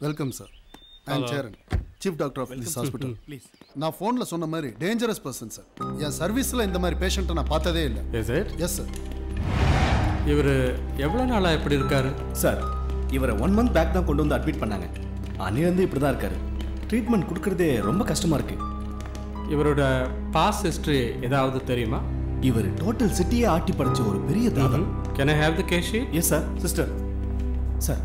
Welcome sir I'm Hello. Cheran chief doctor of this hospital please நான் ஃபோனில் சொன்ன மாதிரி டேஞ்சரஸ் பர்சன் சார் என் சர்வீஸில் இந்த மாதிரி பேஷண்ட்டை நான் பார்த்ததே இல்லை இஸ் இட் எஸ் சார் இவர் எவ்வளோ நாளாக இப்படி இருக்காரு சார் இவரை ஒன் மந்த் பேக் தான் கொண்டு வந்து அட்மிட் பண்ணாங்க அன்னிலேருந்து இப்படி தான் இருக்காரு ட்ரீட்மெண்ட் கொடுக்கறதே ரொம்ப கஷ்டமா இருக்கு இவரோட பாஸ் ஹிஸ்ட்ரி ஏதாவது தெரியுமா இவர் டோட்டல் சிட்டியே ஆட்டி படைச்ச ஒரு பெரிய தாதம் can I have the cash yes sir sister sir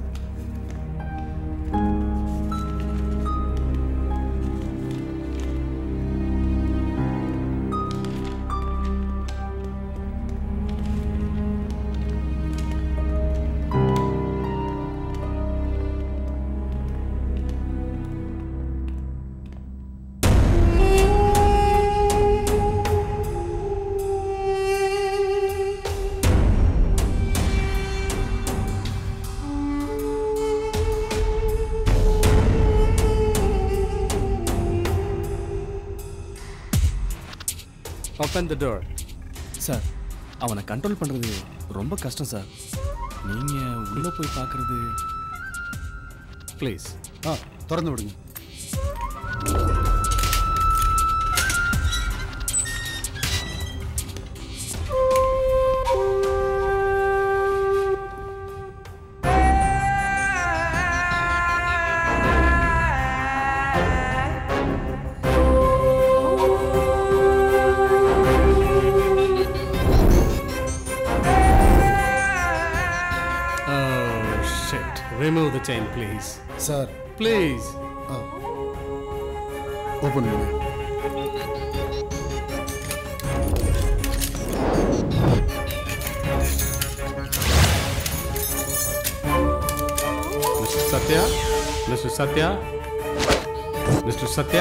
open the door sir அவனை கண்ட்ரோல் பண்ணுறது ரொம்ப கஷ்டம் சார் நீங்கள் உள்ளே போய் பார்க்குறது ப்ளீஸ் ஆ திறந்து விடுங்க shit remove the chain please sir please ஆ ஓப்பன் பண்ணுங்க mister Sathya mister Sathya mister Sathya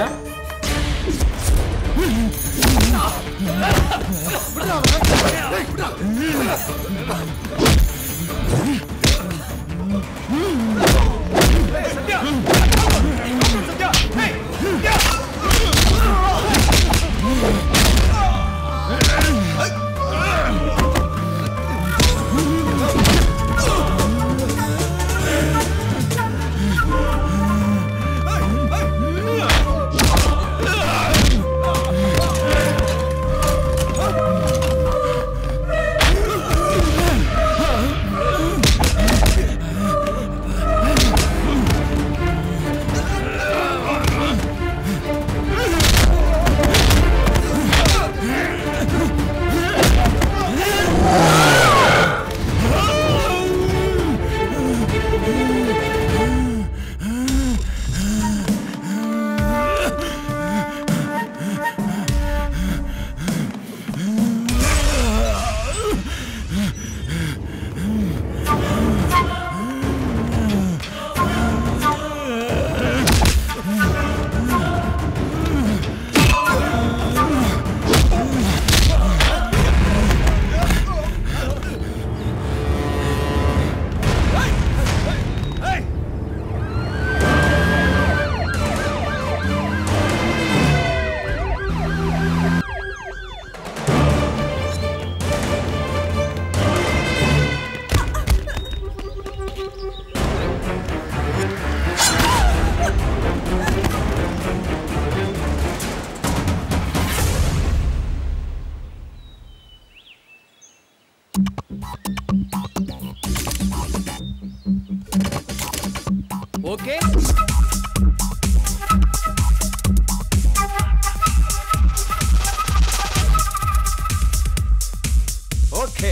okay okay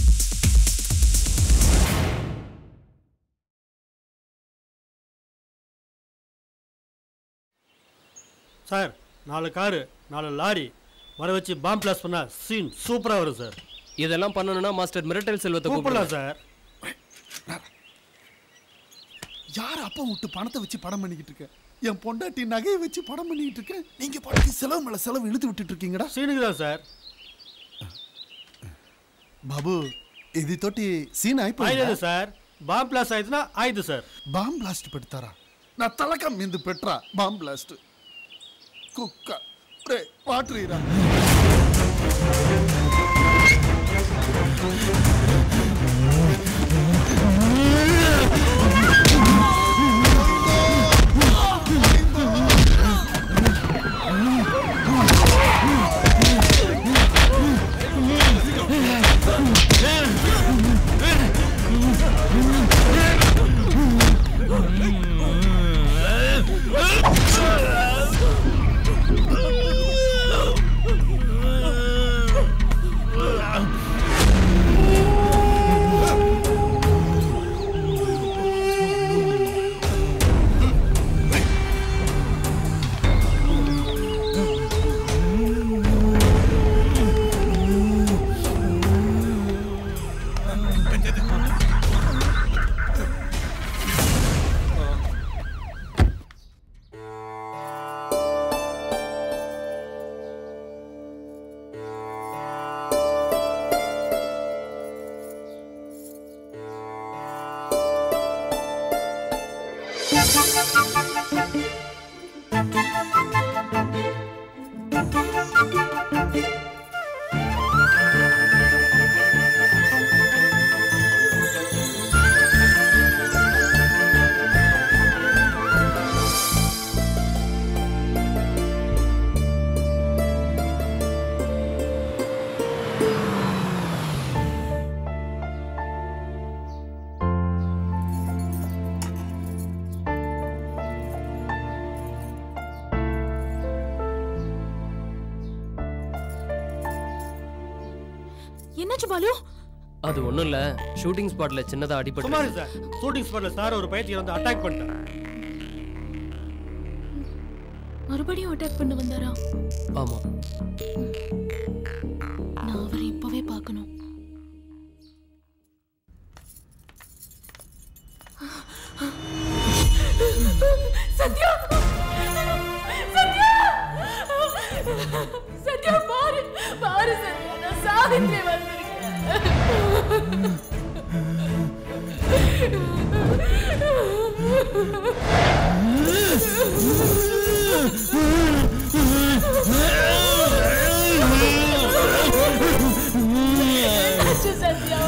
sir நாலு காரு நாலு லாரி வர வச்சு பாம் பிளாஸ் பண்ணா சீன் சூப்பராக வரும் சார் இதெல்லாம் பண்ணணும்னா மாஸ்டர் மிரட்டல் செல்வத்தை கூப்பிடலாம் கூப்பிடலாம் சார் யார் அப்பா விட்டு பணத்தை வச்சு படம் பண்ணிக்கிட்டு இருக்க என் பொண்டாட்டி நகையை வச்சு படம் பண்ணிக்கிட்டு இருக்கேன் நீங்க பாட்டி செலவு மேல செலவு இழுத்து விட்டுட்டு இருக்கீங்கடா சீனுக்கு தான் சார் బాబు ఇది తోటి సీన్ ஆயிடுது అయిపోయింది సార్ బాంబ్ బ్లాస్ట్ ఆయితున్నా ఆయిదు సార్ బాంబ్ బ్లాస్ట్ పెడతారా నా తలక మిందు పెట్రా బాంబ్ బ్లాస్ట్ కుక్క రే వాటర్ ఇరా என்னாச்சு பாலு அது ஒண்ணும் இல்ல ஷூட்டிங் ஸ்பாட்ல சின்னதா சுமார் அடிபட்டு சார் ஷூட்டிங் ஸ்பாட்ல சார் ஒரு பைத்தியம் வந்து அட்டாக் பண்ணிட்டார் மறுபடியும் அட்டாக் பண்ண வந்தாரா ஆமா நான் அவரை இப்பவே பார்க்கணும் சத்யா சத்யா சத்யா பாரு பாரு சத்யா நான் சாவித்ரி வந்திருக்கேன் என்னாச்சு சத்யா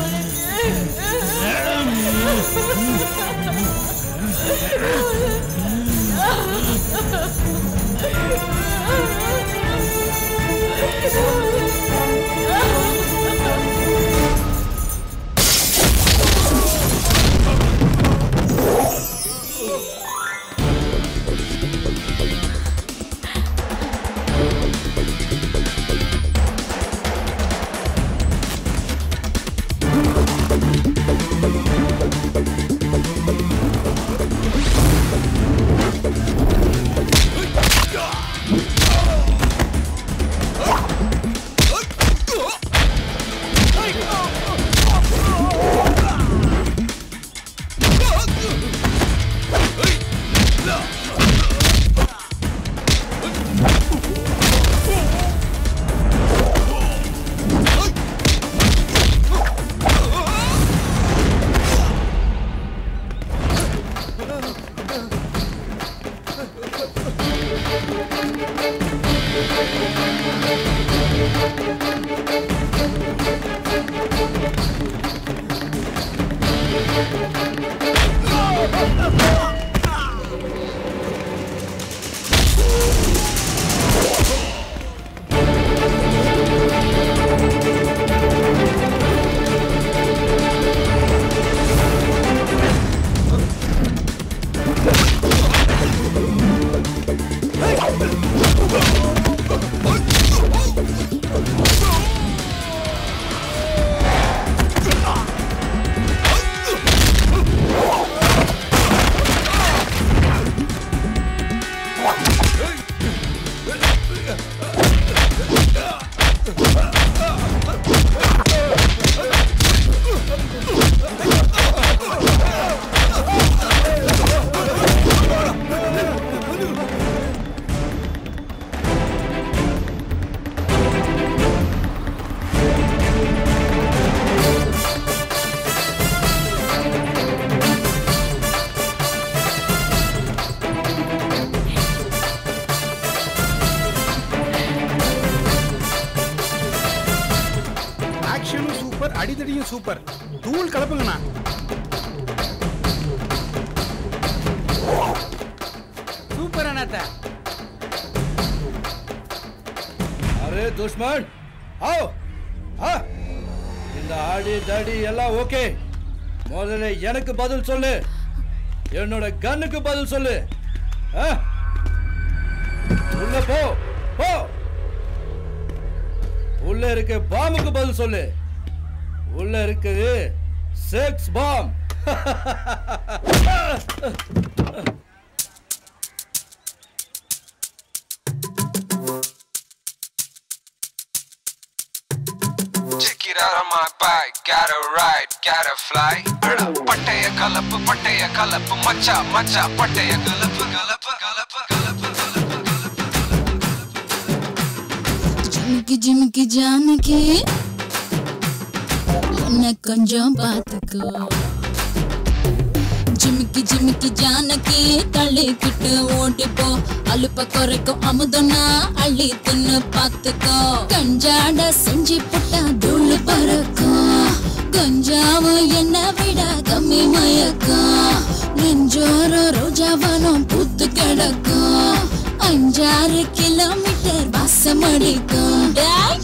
ஆக்ஷனும் சூப்பர் அடிதடியும் சூப்பர் தூள் கலப்புங்கண்ணா சூப்பர் அண்ணாத்த अरे दुश्मन आओ हाँ இந்த அடி தடி எல்லாம் ஓகே முதல்ல எனக்கு பதில் சொல்லு என்னோட கன்னுக்கு பதில் சொல்லு ஆ? உள்ள போ போ உள்ள இருக்க பாம்புக்கு பதில் சொல்லு உள்ள இருக்குது செக்ஸ் bomb Check it out on my bike, gotta ride, gotta fly. அட, பட்டைய கலப்பு பட்டைய கலப்பு மச்சா மச்சா பட்டைய கலப்பு கலப்பு கலப்பு கலப்பு ஜிமிக்கி ஜிமிக்கி ஜானகி என்ன கொஞ்சம் பார்த்துக்கோ ஜிமிக்கி ஜிமிக்கி ஜானகி தள்ளிக்கிட்டு ஓட்டிப்போ அலுப்ப குறைக்கும் அமுதனா அள்ளி தின்னு பார்த்துக்கோ கஞ்சாட செஞ்சு புட்டா தூள் பறக்கும் கஞ்சாவும் என்ன விட கம்மி மயக்கம் நெஞ்சோரம் ரோஜாவனம் பூத்து கிடக்கும் அஞ்சாறு கிலோமீட்டர் வாசம் அடிக்கும் டேய்.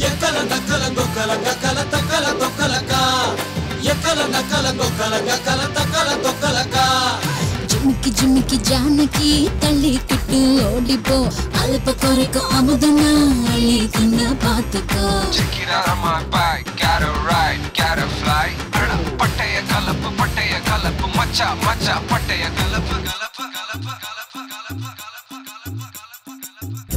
ஜிமிக்கி ஜிமிக்கி ஜானகி தள்ளிக்கிட்டு ஓடிப்போ அலுப்ப குறைக்கும் அமுதனா அள்ளி தின்னு பார்த்துக்கோ Check it out on my bike, gotta ride, gotta fly. அட, பட்டைய கலப்பு பட்டைய கலப்பு மச்சா மச்சா பட்டைய கலப்பு கலப்பு கலப்பு கலப்பு கலப்பு கலப்பு கலப்பு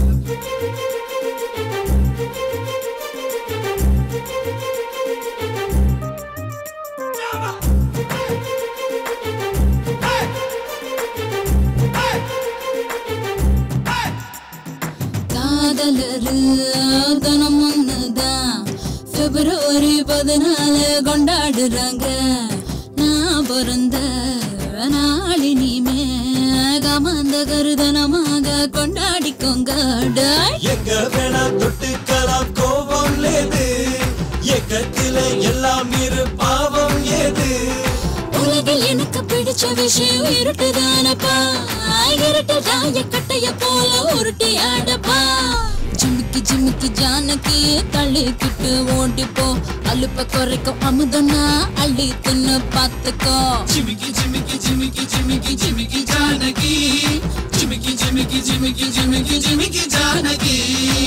காதலரு தினம் ஒண்ணுதான் பிப்ரவரி பதினாலு கொண்டாடுறாங்க நான் பிறந்த நாளினிமே கமந்த கருதனமாக கொண்டாடிக்கோங்க டேய். எங்க வேணா தொட்டுக்கலாம் கோபம் லேது எக்கத்தில எல்லாம் இரு பாவம் ஏது உலகில் எனக்கு பிடிச்ச விஷயம் இருட்டுதானப்பா இருட்டு ராய கட்டைய போல உருட்டி ஆடப்பா ஜிமிக்கி ஜிமிக்கி ஜானகி தள்ளிக்கிட்டு ஓடிப்போ அலுப்ப குறைக்கும் அமுதனா அள்ளி தின்னு பார்த்துக்கோ ஜிமிக்கி ஜிமிக்கி ஜிமிக்கி ஜிமிக்கி ஜிமிக்கி ஜானகி ஜிமிக்கி ஜிமிக்கி ஜிமிக்கி ஜிமிக்கி ஜிமிக்கி ஜானகி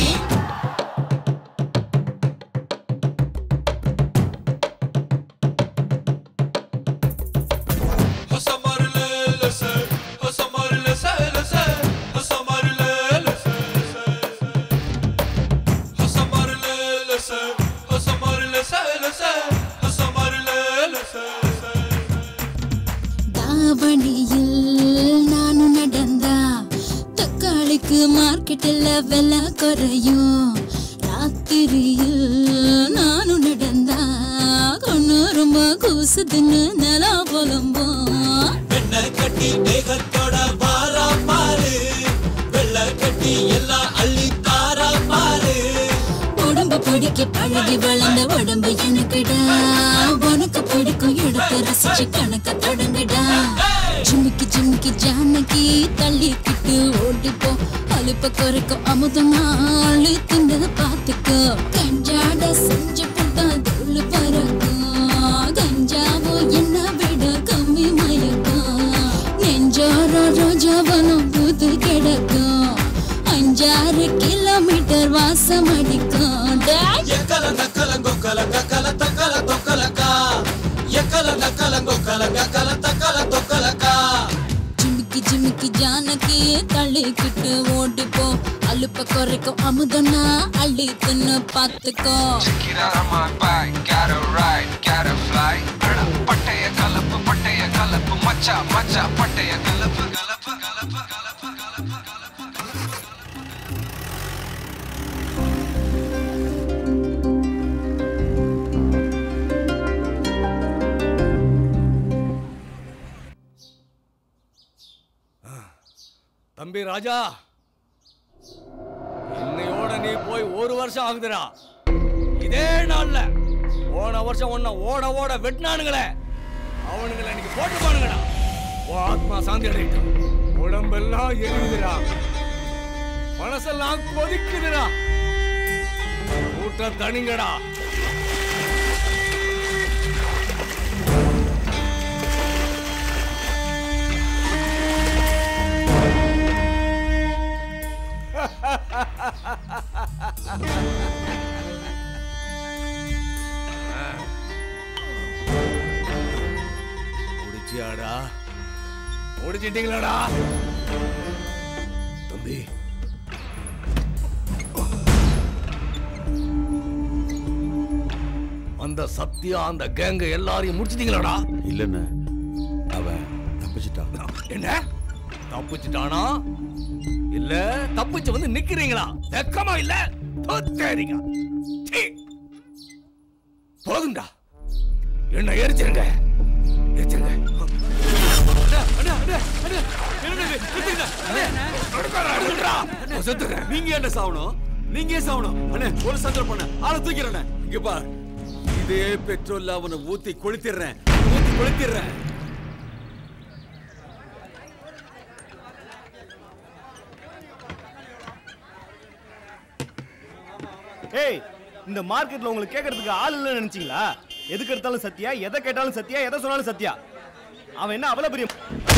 தாவணியில் நானும் நடந்தா தக்காளிக்கு மார்க்கெட்டில் விலை குறையும் ராத்திரியில் நானும் நடந்தா கொண்டு ரொம்ப கூசுதுன்னு நிலா புலம்போம் வெண்ண கட்டி மேகத்தோட வாரா பாரு வெள்ள கட்டி எல்லாம் அள்ளி தாரா பாரு உடம்பு பிடிக்க பழகி வளர்ந்த உடம்பு எனக்குடா உனக்கு பிடிக்கும் இடத்தை ரசிச்சு கணக்க தொடங்குடா ஜிமிக்கி ஜிமிக்கி ஜானகி தள்ளிக்கிட்டு ஓடிப்போ அலுப்ப குறைக்கும் அமுதமா அள்ளி தின்னத பார்த்துக்கோ கஞ்சாட செஞ்சு புட்டா தூள் பறக்கும் கஞ்சாவோ என்ன விட கம்மி மயக்கம் நெஞ்சோர ரோஜாவனம் பூத்து கிடக்கும் அஞ்சாறு கிலோமீட்டர் வாசம் அடிக்கும் டேய். எக்கலங்க கலங்கோ கலங்க கலத்த கல தொக்கலக்கா எக்கலங்க கலங்கோ கலங்க கலத்த கல தொக்கலக்கா ஜிமிக்கி ஜிமிக்கி ஜானகி தள்ளிக்கிட்டு ஓடிப்போ அலுப்ப குறைக்கும் அமுதனா அள்ளி தின்னு பார்த்துக்கோ Check it out on my bike, gotta ride, gotta fly. அட, பட்டைய கலப்பு பட்டைய கலப்பு மச்சா மச்சா பட்டைய கலப்பு கலப்பு கலப்பு கலப்பு கலப்பு கலப்பு தம்பி ராஜா இன்னையோட நீ போய் ஒரு வருஷம் ஆகுதுடா இதே நாள்ல போன வருஷம் உன்னை ஓட ஓட வெட்டினானுங்களே அவனுங்களை இன்னைக்கு போட்டுப்பானுங்கடா உன் ஆத்மா சாந்தி அடையட்டும் உடம்பெல்லாம் எரியுதுடா மனசெல்லாம் கொதிக்குதுடா கூட்டம் தனிங்கடா முடிச்சிட்டியாடா முடிச்சிட்டீங்களாடா தம்பி அந்த சத்யா அந்த கேங்க எல்லாரையும் முடிச்சிட்டீங்களாடா இல்லைண்ணே அவன் தப்பிச்சிட்டான் என்ன தப்பிச்சிட்டானா இல்ல தப்பிச்சு வந்து நிக்கிறீங்களா வெக்கமா இல்ல தோத்தேறீங்க சீ. போதும்டா என்ன எரிச்சிருங்க எரிச்சிருங்க அண்ணா, அண்ணா, அண்ணா, அண்ணா, என்னண்ணா இது? நிறுத்துங்க. அண்ணா, எடுக்காதடா, எடுக்கடா. நான் செத்துறேன். நீங்க என்ன சாவணும் நீங்க ஏன் சாவணும் அண்ணே ஒரு சந்தர்ப்பம் பண்ண ஆளை தூக்கிறேன் இங்க பார் இதே பெட்ரோல்ல அவனை ஊத்தி கொளுத்திடுறேன் ஊத்தி கொளுத்திடுறேன் ஏய் இந்த மார்க்கெட்ல உங்களுக்கு கேட்கறதுக்கு ஆள் இல்லைன்னு நினைச்சீங்களா எதுக்கு எடுத்தாலும் சத்தியா எதை கேட்டாலும் சத்தியா எதை சொன்னாலும் சத்தியா அவன் என்ன அவ்வளவு பெரிய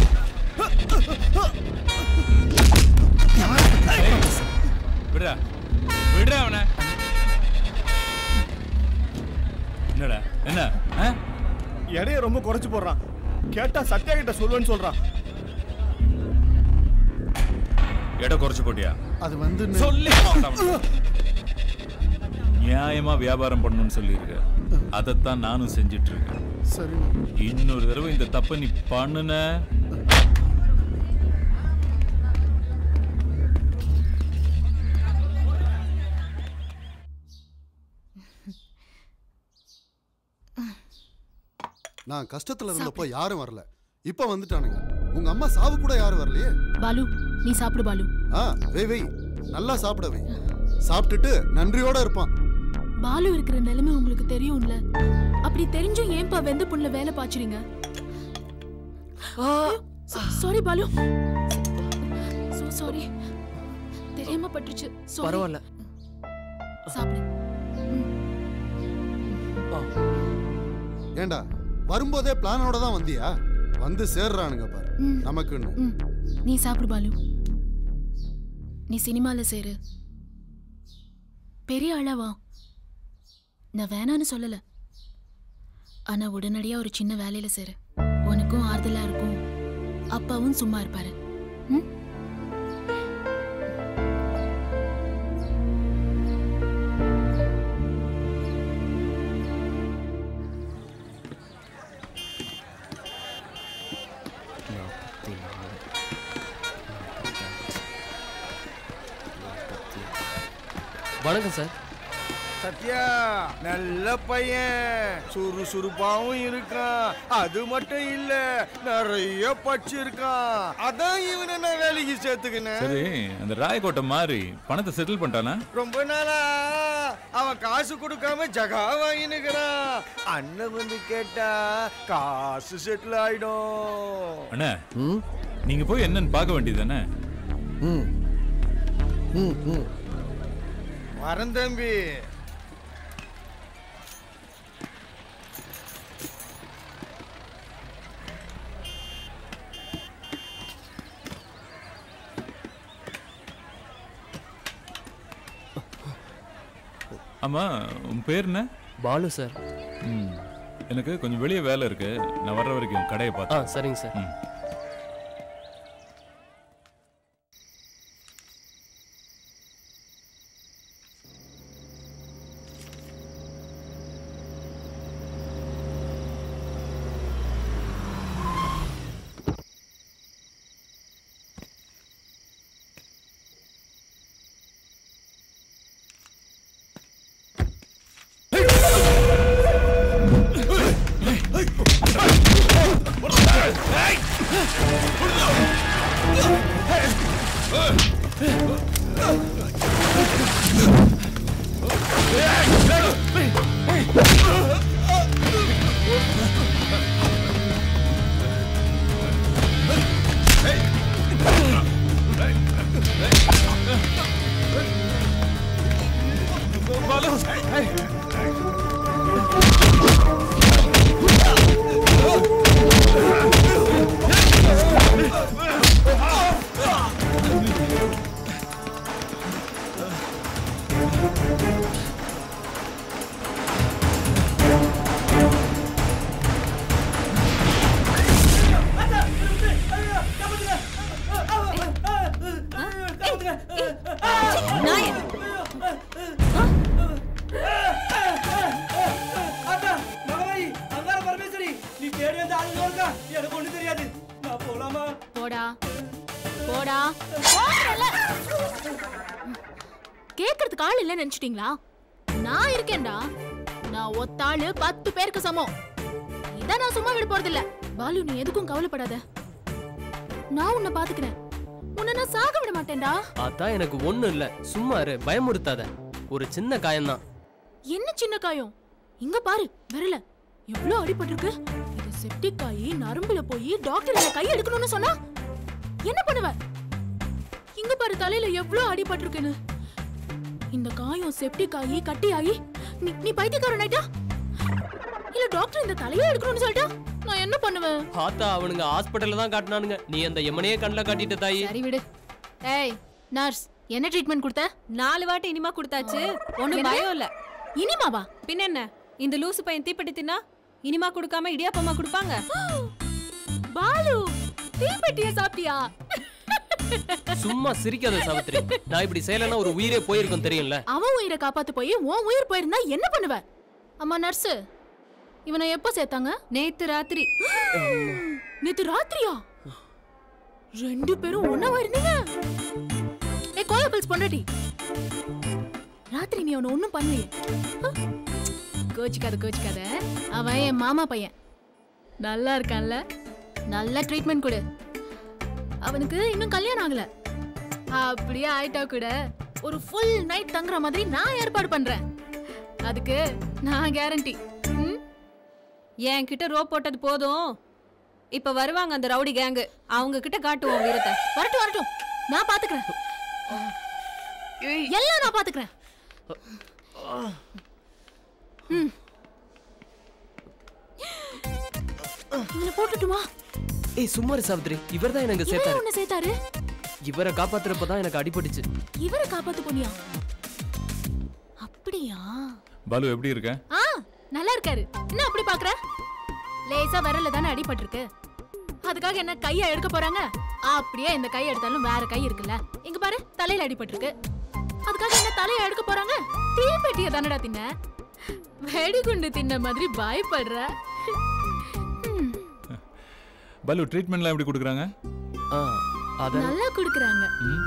விடுறா விடுறா அவனை என்னடா என்ன ஆ? எடைய ரொம்ப குறைச்சு போடுறான் கேட்டா சத்யா கிட்ட சொல்லுவேன்னு சொல்றான் எடை குறைச்சு போட்டியா அது வந்து சொல்லி நியாயமா வியாபாரம் பண்ணணும்னு சொல்லியிருக்க அதைத்தான் நானும் செஞ்சிட்டு இருக்கேன் சரி இன்னொரு தடவை இந்த தப்பை நீ பண்ணுன நான் கஷ்டத்துல இருந்தப்போ யாரும் வரல இப்ப வந்துட்டானுங்க உங்க அம்மா சாவு கூட யாரும் வரலையே பாலு நீ சாப்பிடு பாலு ஆ வை வை நல்லா சாப்பிட வை சாப்பிட்டுட்டு நன்றியோட இருப்பான் பாலு இருக்கிற நிலைமை உங்களுக்கு தெரியும்ல அப்படி தெரிஞ்சும் ஏன்பா வெந்த புண்ணுல வேலை பாய்ச்சுறீங்க சாரி பாலு சோ சாரி தெரியாம பட்டுச்சு Sorry. பரவாயில்ல சாப்பிடு ஏண்டா வரும்போதே பிளானோட தான் வந்தியா வந்து சேர்றானுங்க பாரு ம். நமக்குன்னு ம் நீ சாப்பிடு பாலு நீ சினிமால சேரு பெரிய ஆளாவா நான் வேணான்னு சொல்லல ஆனா உடனடியா ஒரு சின்ன வேலையில சேரு உனக்கும் ஆறுதலா இருக்கும் அப்பாவும் சும்மா இருப்பாரு ம் வணக்கம் சார் சத்யா நல்ல பையன் சுறுசுறுப்பாவும் இருக்கான் அது மட்டும் இல்ல நிறைய படிச்சிருக்கான் அதான் இவனை நான் வேலைக்கு சேர்த்துக்கினேன் சரி அந்த ராயக்கோட்டை மாதிரி பணத்தை செட்டில் பண்ணிட்டானா ரொம்ப நாளா அவன் காசு கொடுக்காம ஜகா வாங்கினுக்கிறான் அண்ணன் வந்து கேட்டா காசு செட்டில் ஆயிடும் அண்ணா நீங்க போய் என்னன்னு பார்க்க வேண்டியது வரேன் தம்பி ஆமா உன் பேர் என்ன பாலு சார் ம் எனக்கு கொஞ்சம் வெளியே வேலை இருக்கு நான் வர்ற வரைக்கும் கடையை ஆ பார்த்து சரிங்க சார் ம் ஏய் தேடி அந்த ஆளுங்க இருக்கா எனக்கு ஒண்ணு தெரியாது நான் போலாமா போடா போடா போங்கல்ல. கேக்குறதுக்கு ஆள் இல்ல நினைச்சிட்டீங்களா நான் இருக்கேன்டா நான் ஒத்தாளு பத்து பேருக்கு சமம் இத நான் சும்மா விட போறது இல்ல பாலு நீ எதுக்கும் கவலைப்படாத நான் உன்னை பாத்துக்கிறேன் உன்னை நான் சாக விட மாட்டேன்டா அதான் எனக்கு ஒண்ணும் இல்ல சும்மா இரு பயமுறுத்தாத ஒரு சின்ன காயம்தான் என்ன சின்ன காயம் இங்க பாரு விரல எவ்வளவு அடிபட்டிருக்கு இது செப்டிக் ஆகி நரம்புல போய் டாக்டர் என்ன கை எடுக்கணும்னு சொன்னா என்ன பண்ணுவ இங்க பாரு தலையில எவ்வளவு அடிபட்டிருக்குன்னு இந்த காயம் செப்டிக் ஆகி கட்டி ஆகி நீ நீ பைத்தியக்காரன் ஆயிட்டா இல்ல டாக்டர் இந்த தலையே எடுக்கணும்னு சொல்லிட்டா நான் என்ன பண்ணுவேன் பார்த்தா அவனுங்க ஹாஸ்பிட்டல்ல தான் காட்டினானுங்க நீ அந்த எமனையே கண்ணில் காட்டிட்ட தாயி சரி விடு ஏய் நர்ஸ் என்ன ட்ரீட்மெண்ட் கொடுத்த நாலு வாட்டி இனிமா கொடுத்தாச்சு ஒண்ணும் என்னது? பயம் இல்ல இனிமாவா பின்ன என்ன இந்த லூசு பையன் தீப்பெட்டி தின்னா இனிமா கொடுக்காம இடியாப்பமா கொடுப்பாங்க பாலு தீப்பெட்டிய சாப்பிட்டியா சும்மா சிரிக்காத சாவித்திரி நான் இப்படி செய்யலைன்னா ஒரு உயிரே போயிருக்கும் தெரியும்ல அவன் உயிரை காப்பாத்து போய் உன் உயிர் போயிருந்தா என்ன பண்ணுவ அம்மா நர்ஸ் இவனை எப்போ சேர்த்தாங்க நேத்து ராத்திரி நேத்து ராத்திரியா ரெண்டு பேரும் ஒண்ணாவா இருந்தீங்க ஏ கோயபிள்ஸ் பொண்டாட்டி ராத்திரி நீ அவனை ஒண்ணும் பண்ணலையே கோச்சிக்காத கோச்சிக்காத அவன் என் மாமா பையன் நல்லா இருக்கான்ல நல்ல ட்ரீட்மெண்ட் கொடு அவனுக்கு இன்னும் கல்யாணம் ஆகல அப்படியே ஆயிட்டா கூட ஒரு ஃபுல் நைட் தங்குற மாதிரி நான் ஏற்பாடு பண்றேன் அதுக்கு நான் கேரண்டி என் கிட்ட ரோப் போட்டது போதும் இப்ப வருவாங்க அந்த ரவுடி கேங்கு அவங்க கிட்ட காட்டுவோம் வீரத்தை வரட்டும் வரட்டும் நான் பாத்துக்கிறேன் எல்லாம் நான் பாத்துக்கிறேன் ம். இவனை போட்டுட்டுமா ஏய் சும்மா இரு சாவித்திரி இவர் தான் எனக்கு இவன் சேர்த்தாரு உன்னை சேர்த்தாரு இவரை காப்பாத்துறப்ப தான் எனக்கு அடிபட்டுச்சு இவரை காப்பாத்து போனியா அப்படியா பாலு எப்படி இருக்க ஆ நல்லா இருக்காரு என்ன அப்படி பாக்குற லேசா விரல்ல தானே அடிபட்டிருக்கு அதுக்காக என்ன கைய எடுக்க போறாங்க அப்படியே இந்த கை எடுத்தாலும் வேற கை இருக்குல்ல இங்க பாரு தலையில அடிபட்டிருக்கு அதுக்காக என்ன தலைய எடுக்க போறாங்க தீப்பெட்டிய தானடா தின்ன வெடிகுண்டு தின்ன மாதிரி பயப்படுற பாலு ட்ரீட்மெண்ட்லாம் எப்படி கொடுக்குறாங்க நல்லா குடுக்குறாங்க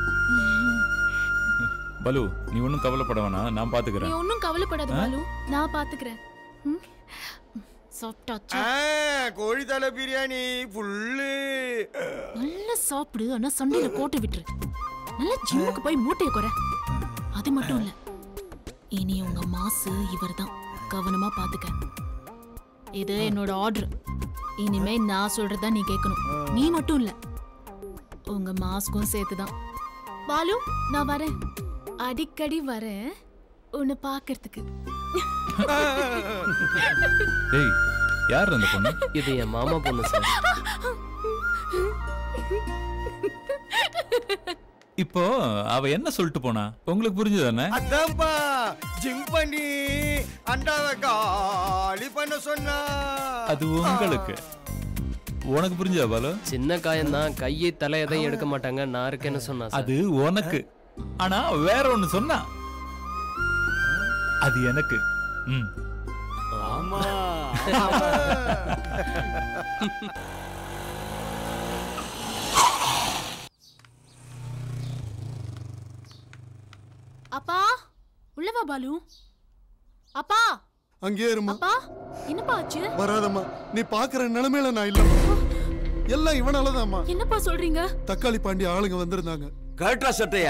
பாலு நீ ஒன்றும் கவலைப்பட வேணாம் நான் நீ பார்த்துக்கிறேன் ஒன்னும் கவலைப்படாத ஆ? பாலு நான் பாத்துக்கிறேன் ம்? சாப்பிட்டாச்சா ஆ, கோழி தலை பிரியாணி புல்லு நல்லா சாப்பிடு ஆனா சண்டையில கோட்டை விட்டுரு நல்லா ஜிம்முக்கு போய் மூட்டைய குறை அது மட்டும் இல்ல இனி உங்க மாசு இவர்தான் கவனமா பாத்துக்க இது என்னோட ஆர்டர் இனிமே நான் சொல்றதா நீ கேட்கணும் நீ மட்டும் இல்ல உங்க மாஸ்க்கும் சேர்த்துதான் பாலு நான் வரேன் அடிக்கடி வரேன் உன்னை பாக்குறதுக்கு ஏய் யார் அந்த பொண்ணு இது என் மாமா பொண்ணு சார் இப்போ அவ என்ன சொல்லிட்டு போனா உங்களுக்கு புரிஞ்சுதானே அதான்ப்பா ஜிம் பண்ணி அண்டாவை காலி பண்ண சொன்னா அது உங்களுக்கு உனக்கு புரிஞ்சதா பாலு சின்ன காயம் தான் கையை தலை எதையும் எடுக்க மாட்டாங்க நான் இருக்கேன்னு சொன்னா சார். அது உனக்கு ஆனா வேற ஒண்ணு சொன்னா அது எனக்கு ம் ஆமா அப்பா உள்ளவா பாலு அப்பா அங்கேயே இருமா அப்பா என்னப்பா ஆச்சு வராதம்மா நீ பாக்குற நிலைமையில நான் இல்லம்மா எல்லாம் இவனாலதாம்மா என்னப்பா சொல்றீங்க தக்காளி பாண்டி ஆளுங்க வந்திருந்தாங்க கரெக்டா சட்டைய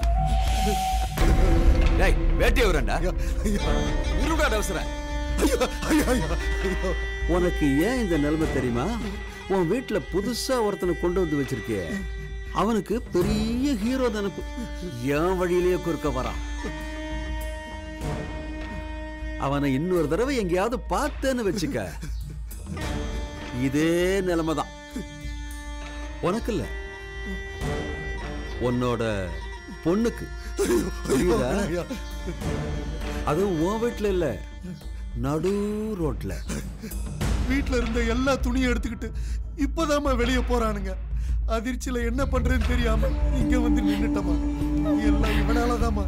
டேய் வேட்டி வரண்டா உருடா அவசரம் உனக்கு ஏன் இந்த நிலைமை தெரியுமா உன் வீட்டுல புதுசா ஒருத்தனை கொண்டு வந்து வச்சிருக்கிய அவனுக்கு பெரிய ஹீரோ நினப்பு என் வழியிலேயே குறுக்க வரான் அவனை இன்னொரு தடவை எங்கேயாவது பார்த்தேன்னு வச்சுக்க இதே நிலைமை தான் உனக்கு இல்ல உன்னோட பொண்ணுக்கு புரியுதா அதுவும் உன் வீட்டுல இல்ல நடு ரோட்ல வீட்ல இருந்த எல்லா துணியும் எடுத்துக்கிட்டு இப்பதாம்மா வெளியே போறானுங்க அதிர்ச்சியில என்ன பண்றேன்னு தெரியாம இங்க வந்து நின்னுட்டமா எல்லாம் இவனாலதாம்மா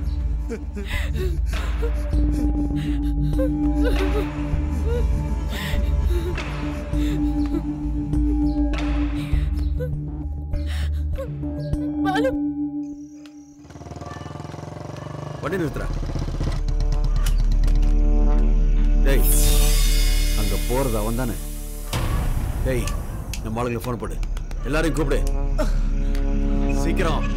வண்டி நிறுத்துறா டேய் அங்க போறது அவன் தானே டேய் நம்ம ஆளுங்களை ஃபோன் போடு எல்லாரையும் கூப்பிடு சீக்கிரம்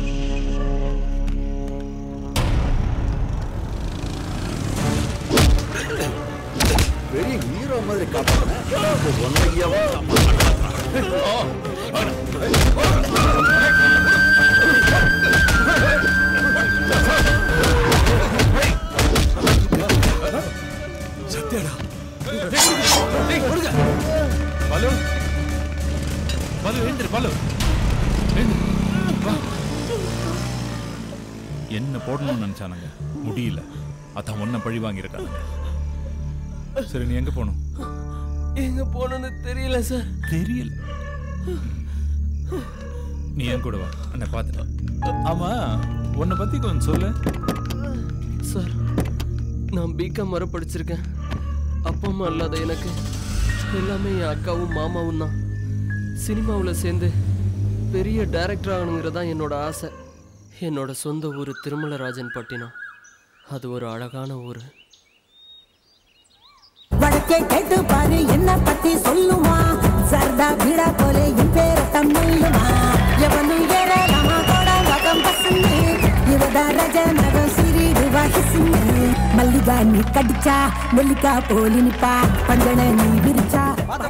பெரிய ஹீரோ மாதிரி காப்பாங்க சத்யாடா பலு பலு எழுந்திரு பலு எழுந்திரு. வா. என்ன போடணும்னு நினைச்சானுங்க முடியல அதான் ஒன்ன பழி வாங்கியிருக்கானுங்க சரி நீ எங்க போகணும் எங்க போகணும்னு தெரியல சார் தெரியல நீ என் கூட வா அண்ணன் பார்த்துட்டு ஆமா உன்னை பத்தி கொஞ்சம் சொல்லு சார் நான் பிகாம் வர படிச்சிருக்கேன் அப்பா அம்மா இல்லாத எனக்கு எல்லாமே என் அக்காவும் மாமாவும் தான் சினிமாவில் சேர்ந்து பெரிய டைரக்டர் ஆகணுங்கிறது தான் என்னோட ஆசை என்னோட சொந்த ஊர் திருமலராஜன் பட்டினம் அது ஒரு அழகான ஊர் வடக்கே கேட்டு பாரு என்ன பத்தி சொல்லுமா சர்தா பீடா போலே என் பேர தமிழுமா எவனு ஏறாமா கூட வகம் பசங்க இவதா ரஜ நகம் சிறிடு வாசிசுங்க மல்லிகா நீ கடிச்சா நெல்லிக்கா போலி நிப்பா பஞ்சன நீ விரிச்சா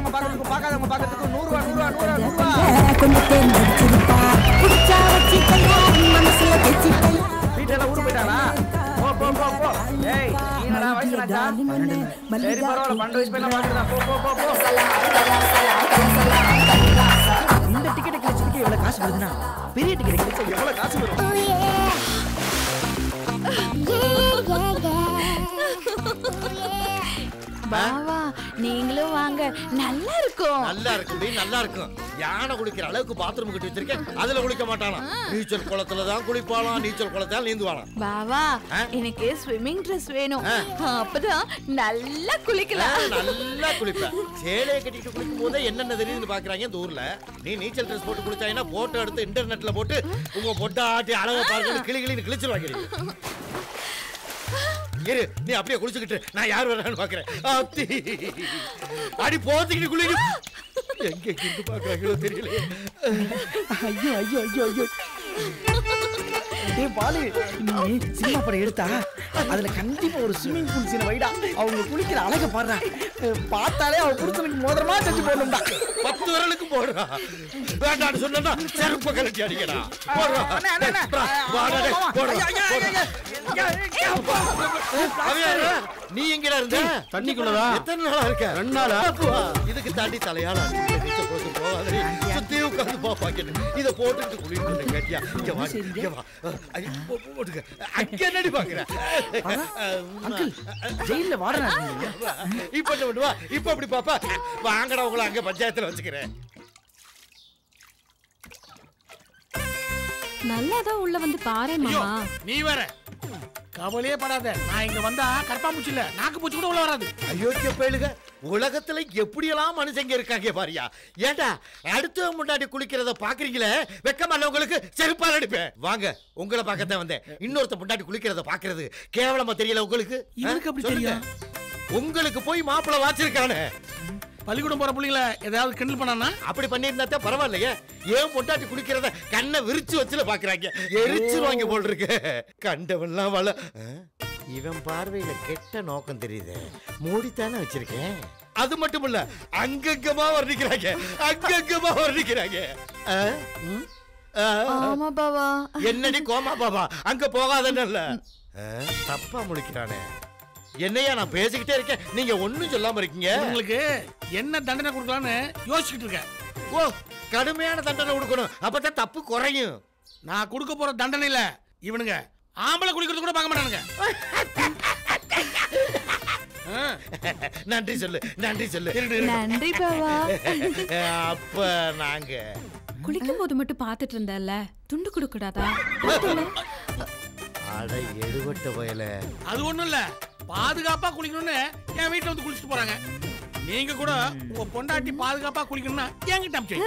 கொஞ்சம் தேன் நடிச்சிருப்பா குடிச்சா வச்சிக்கையா மனசுல வச்சிக்கையா வீட்டெல்லாம் ஊரு போயிட்டாளா போ போ போ போ ஏய் நீ என்னடா வயசு ராஜா சரி பரவாயில்ல பன்னெண்டு வயசு பையன் பாத்துக்கலாம் போ போ போ போ இந்த டிக்கெட் கிழிச்சதுக்கு எவ்வளவு காசு வருதுன்னா பெரிய டிக்கெட் கிழிச்சா எவ்வளவு காசு வரும் பாவா நீங்களும் வாங்க நல்லா இருக்கும் நல்லா இருக்குடி நல்லா இருக்கும் யானை குளிக்கிற அளவுக்கு பாத்ரூம் கட்டி வச்சிருக்கேன் அதுல குளிக்க மாட்டானா நீச்சல் குளத்துல தான் குளிப்பாளாம் நீச்சல் குளத்தால் நீந்துவாளாம் பாவா எனக்கு ஸ்விம்மிங் ட்ரெஸ் வேணும் அப்பதான் நல்லா குளிக்கலாம் ஆ, நல்லா குளிப்பேன் சேலையை கட்டிட்டு குளிக்கும் போதே என்னென்ன தெரியுதுன்னு பாக்குறாங்க இந்த ஊர்ல நீ நீச்சல் ட்ரெஸ் போட்டு குளிச்சாங்கன்னா போட்டோ எடுத்து இன்டர்நெட்ல போட்டு உங்க பொட்டை ஆட்டி அழகா பாருங்க கிளி கிளின்னு கிழிச்சிருவாங்க நீங்க. இரு நீ அப்படியே குளிச்சுக்கிட்டு நான் யார் வர்றான்னு பாக்குறேன் அத்தி. அடி போத்துக்கிட்டு குளிக்க எங்க இருந்து பாக்குறாங்களோ தெரியல ஐயோ ஐயோ ஐயோ ஐயோ டேய் பாலு நீ சினிமா படம் எடுத்தா அதுல கண்டிப்பா ஒரு ஸ்விம்மிங் பூல் சீன் வைடா அவங்க குளிக்கிற அழக பாடுறா பார்த்தாலே அவ புருஷனுக்கு மோதிரமா செஞ்சு போடணும்டா பத்து விரலுக்கு போடுறா வேண்டாம்னு சொன்னா செருப்ப கலட்டி அடிக்கடா போடுறா டேய், புறா, வாடா, டேய், போடுறா, போடுறா. அவன் யாரு? நீ எங்கடா இருந்த தண்ணிக்குள்ளதா? எத்தனை நாளா இருக்க ரெண்டு நாளா? அப்பா, இதுக்கு தாண்டி தலையால நீச்சல் போட்டு போகாதே சுத்தி உட்காந்து போ பாக்கெட் இத போட்டுட்டு குளிக்கணும் கேட்டியா இங்க வா இங்க வா ஐயோ, போ- போ- போட்டுக்க அங்க என்னடி பாக்குற ஜெயில வாடனா இப்ப என்ன பண்ணுவா இப்ப அப்படி பாப்பா வாங்கடா உங்களை அங்க பஞ்சாயத்துல வச்சுக்கிறேன் நல்லாதான் உள்ள வந்து பாரு மாமா நீ வேற கவலையே படாத நான் இங்க வந்தா கரப்பாம்பூச்சி இல்ல நாக்கு பூச்சி கூட உள்ள வராது அயோக்கிய பயலுக உலகத்துல எப்படியெல்லாம் மனுஷங்க இருக்காங்க பாரியா ஏண்டா அடுத்த முன்னாடி குளிக்கிறத பாக்குறீங்களே வெக்கமல்ல உங்களுக்கு செருப்பால் அடிப்பேன் வாங்க உங்களை பார்க்கத்தான் வந்தேன் இன்னொருத்த முன்னாடி குளிக்கிறத பாக்குறது கேவலமா தெரியல உங்களுக்கு இவனுக்கு அப்படி சொல்லுங்க. உங்களுக்கு போய் மாப்பிளை வாச்சிருக்கானே பள்ளிக்கூடம் போற பிள்ளைங்கள ஏதாவது கிண்டல் பண்ணானா அப்படி பண்ணியிருந்தா தான் பரவாயில்லையே ஏன் பொண்டாட்டி குளிக்கிறத கண்ணை விரிச்சு வச்சுல பாக்குறாங்க எரிச்சிருவாங்க போல் இருக்கு கண்டவன்லாம் வள ஆ? இவன் பார்வையில கெட்ட நோக்கம் தெரியுது மூடித்தானே வச்சிருக்கேன் அது மட்டும் இல்ல அங்கங்கமா வர்ணிக்கிறாங்க அங்கங்கமா வர்ணிக்கிறாங்க ஆ? ஆ? ஆமா பாவா என்னடி கோமா பாபா அங்க போகாதன்னு தப்பா முழிக்கிறானே என்னையா நான் பேசிக்கிட்டே இருக்கேன் நீங்க ஒண்ணும் சொல்லாம இருக்கீங்க உங்களுக்கு என்ன தண்டனை கொடுக்கலான்னு யோசிச்சுட்டு இருக்கேன் ஓ கடுமையான தண்டனை கொடுக்கணும் அப்பதான் தப்பு குறையும் நான் கொடுக்க போற தண்டனை இல்ல இவனுங்க ஆம்பளை குளிக்கிறது கூட பார்க்க மாட்டானுங்க நன்றி சொல்லு நன்றி சொல்லு நன்றி பாவா அப்ப நாங்க குளிக்கும் போது மட்டும் பார்த்துட்டு இருந்தல்ல துண்டு கொடுக்கூடாதா அட எடுபட்ட வயல அது ஒண்ணும் இல்ல பாதுகாப்பா குளிக்கணும்னு என் வீட்டுல வந்து குளிச்சுட்டு போறாங்க நீங்க கூட உங்க பொண்டாட்டி பாதுகாப்பா குளிக்கணும்னா என்கிட்ட அமிச்சு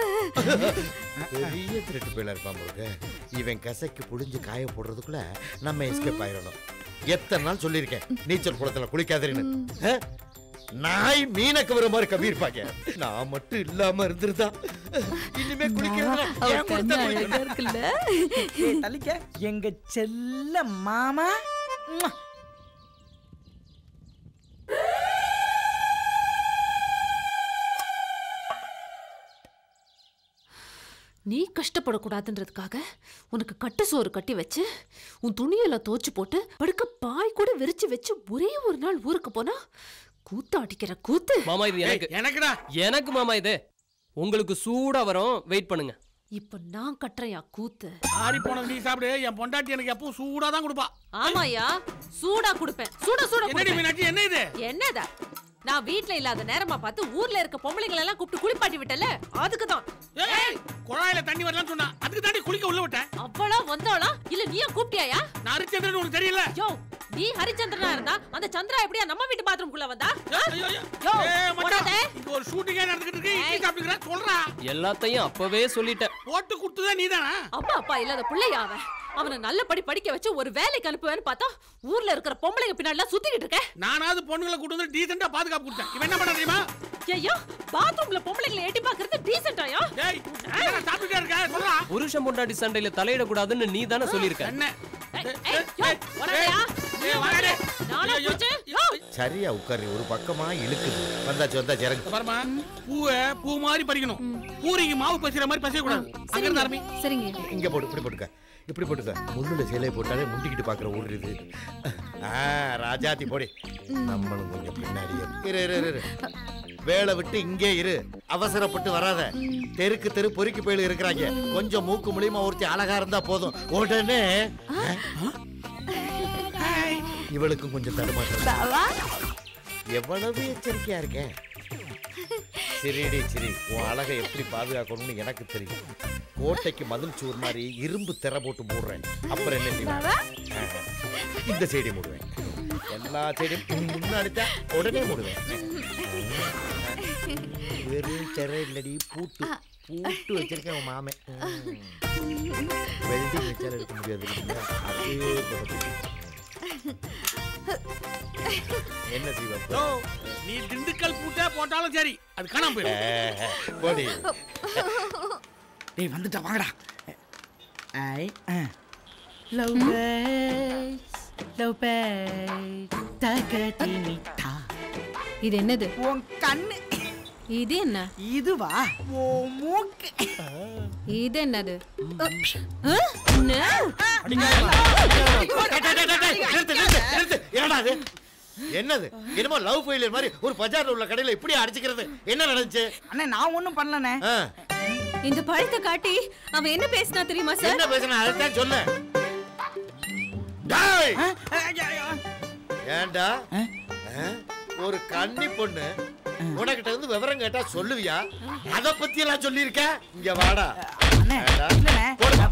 பெரிய திருட்டு போயில இருப்பான் போல இவன் கசைக்கு புடிஞ்சு காய போடுறதுக்குள்ள நம்ம எஸ்கேப் ஆயிடணும் எத்தனை நாள் சொல்லியிருக்கேன் நீச்சல் குளத்துல குளிக்காதீன்னு ஆ? நாய் மீனை கவர மாதிரி கவியிருப்பாங்க நான் மட்டும் இல்லாம இருந்திருந்தா இனிமே குளிக்கிறதுல என் கூட தான் குளிக்கணும். ஏய், தள்ளிக்க எங்க செல்ல மாமா உம்மா. நீ கஷ்டப்படக்கூடாதுன்றதுக்காக உனக்கு கட்டு சோறு கட்டி வச்சு உன் துணியெல்லாம் தோச்சு போட்டு படுக்க பாய் கூட விரிச்சு வச்சு ஒரே ஒரு நாள் ஊருக்கு போனா கூத்து அடிக்கிற கூத்து மாமா இது எனக்கு எனக்குடா எனக்கு மாமா இது உங்களுக்கு சூடா வரும் வெயிட் பண்ணுங்க இப்ப நான் கட்டுறையா கூத்து ஆறி போனது நீ சாப்பிடு என் பொண்டாட்டி எனக்கு எப்பவும் சூடா தான் கொடுப்பா ஆமாயா சூடா குடுப்பேன் சூடா சூடா என்னடி குடுப்பேன். மீனாட்சி என்ன இது என்னதா நான் வீட்ல இல்லாத நேரமா பார்த்து ஊர்ல இருக்க பொம்பளைங்களை எல்லாம் கூப்பிட்டு குளிப்பாட்டி விட்டல அதுக்கு தான் ஏய் குழாயில தண்ணி வரலாம்னு சொன்னா அதுக்கு தாண்டி குளிக்க உள்ள விட்டேன் அவ்வளோ வந்தாளா இல்ல நீயா கூப்பிட்டியாயா நான் ஹரிச்சந்திரன் உனக்கு தெரியல யோ நீ ஹரிச்சந்திரனா இருந்தா அந்த சந்திரா எப்படியா நம்ம வீட்டு பாத்ரூம் குள்ள வந்தா ஆ? யோ ஏய் மச்சான் போடாதே. இங்க ஒரு ஷூட்டிங்கே நடந்துகிட்டு இருக்கு இட்லி சாப்பிட்டுக்கிறேன் சொல்றா எல்லாத்தையும் அப்பவே சொல்லிட்டேன் போட்டு கொடுத்ததே நீதானா அப்பா அப்பா இல்லாத பிள்ளையா அவன் அவனை நல்லபடி படிக்க வச்சு ஒரு வேலைக்கு அனுப்புவேன்னு பார்த்தா ஊர்ல இருக்கிற பொம்பளைங்க பின்னாடி சுத்திக்கிட்டு இருக்க நானாவது பொண்ணுங்களை கூட்டு வந்து டீசெண்டா பாதுகாப்பு கொடுத்தேன் இவன் என்ன பண்ண தெரியுமா ஐயோ பாத்ரூம்ல பொம்பளைங்களை எட்டி பாக்குறது டீசென்டாயா டேய் என்ன சாப்பிட்டுட்டே இருக்க சொல்றா புருஷன் பொண்டாட்டி சண்டையில தலையிடக்கூடாதுன்னு நீ தானே சொல்லியிருக்க என்ன நானா புடிச்சேன் யோ சரியா உட்காரு ஒரு பக்கமா இழுக்குது வந்தாச்சு வந்தாச்சு இறங்கு பாருமா பூவை பூ மாதிரி பறிக்கணும் பூரிக்கு மாவு பசிக்கிற மாதிரி பசிக்க கூடாது அங்க இருந்து ஆரம்பி சரிங்க இங்க போடு இப்படி போட்டுக்க இப்படி போட்டுக்க முள்ளுல சேலையை போட்டாலே முண்டிக்கிட்டு பாக்குற ஊர் இது ஆ ராஜாத்தி போடி நம்மளும் கொஞ்சம் பின்னாடி இரு இரு இரு, இரு வேலை விட்டு இங்கே இரு அவசரப்பட்டு வராத தெருக்கு தெரு பொறுக்கி போயில இருக்கிறாங்க கொஞ்சம் மூக்கு மூலியமா ஒருத்தி அழகா இருந்தா போதும் உடனே இவளுக்கும் கொஞ்சம் தடுமாற்றம் எவ்வளவு எச்சரிக்கையா இருக்கேன் சரிடி சரி உன் அழகை எப்படி பாதுகாக்கணும்னு எனக்கு தெரியும் கோட்டைக்கு மதில் சூர் மாதிரி இரும்பு திரை போட்டு மூடுறேன் அப்புறம் என்ன செய்வேன் ஆஹா. இந்த சைடு மூடுவேன் எல்லா சைடும் முன்னாடி தான் உடனே மூடுவேன் வெறும் திரை இல்லடி பூட்டு பூட்டு வச்சிருக்கேன் உன் மாமன் வெல்டிங் வச்சாலும் எடுக்க முடியாது இல்லையா? அதே திரை. என்ன செய்வேன் ஓ நீ திண்டுக்கல் பூட்டே போட்டாலும் சரி அது காணாம போயிடும் போடி டேய் வந்துட்டா வாங்கடா I love base love base தகதி மிட்டா இது என்னது உன் கண்ணு இது என்ன இதுவா ஓ மூக்கு இது என்னது நிறுத்து, நிறுத்து, நிறுத்து. என்னடா இது? என்னது என்னமோ லவ் ஃபெயிலியர் மாதிரி ஒரு பஜார்ல உள்ள கடையில இப்படி அடிச்சுக்கிறது என்ன நடந்துச்சு அண்ணே நான் ஒண்ணும் பண்ணலண்ணே ஆ, இந்த பழத்தை காட்டி அவன் என்ன பேசினா தெரியுமா சார் என்ன பேசுன அதைத்தான் சொல்ல டேய்! ஏன்டா ஆ? ஒரு கன்னி பொண்ணு உனக்கிட்ட இருந்து விவரம் கேட்டா சொல்லுவியா அத பத்தி எல்லாம் சொல்லியிருக்க இங்க வாடா ஏன்டா?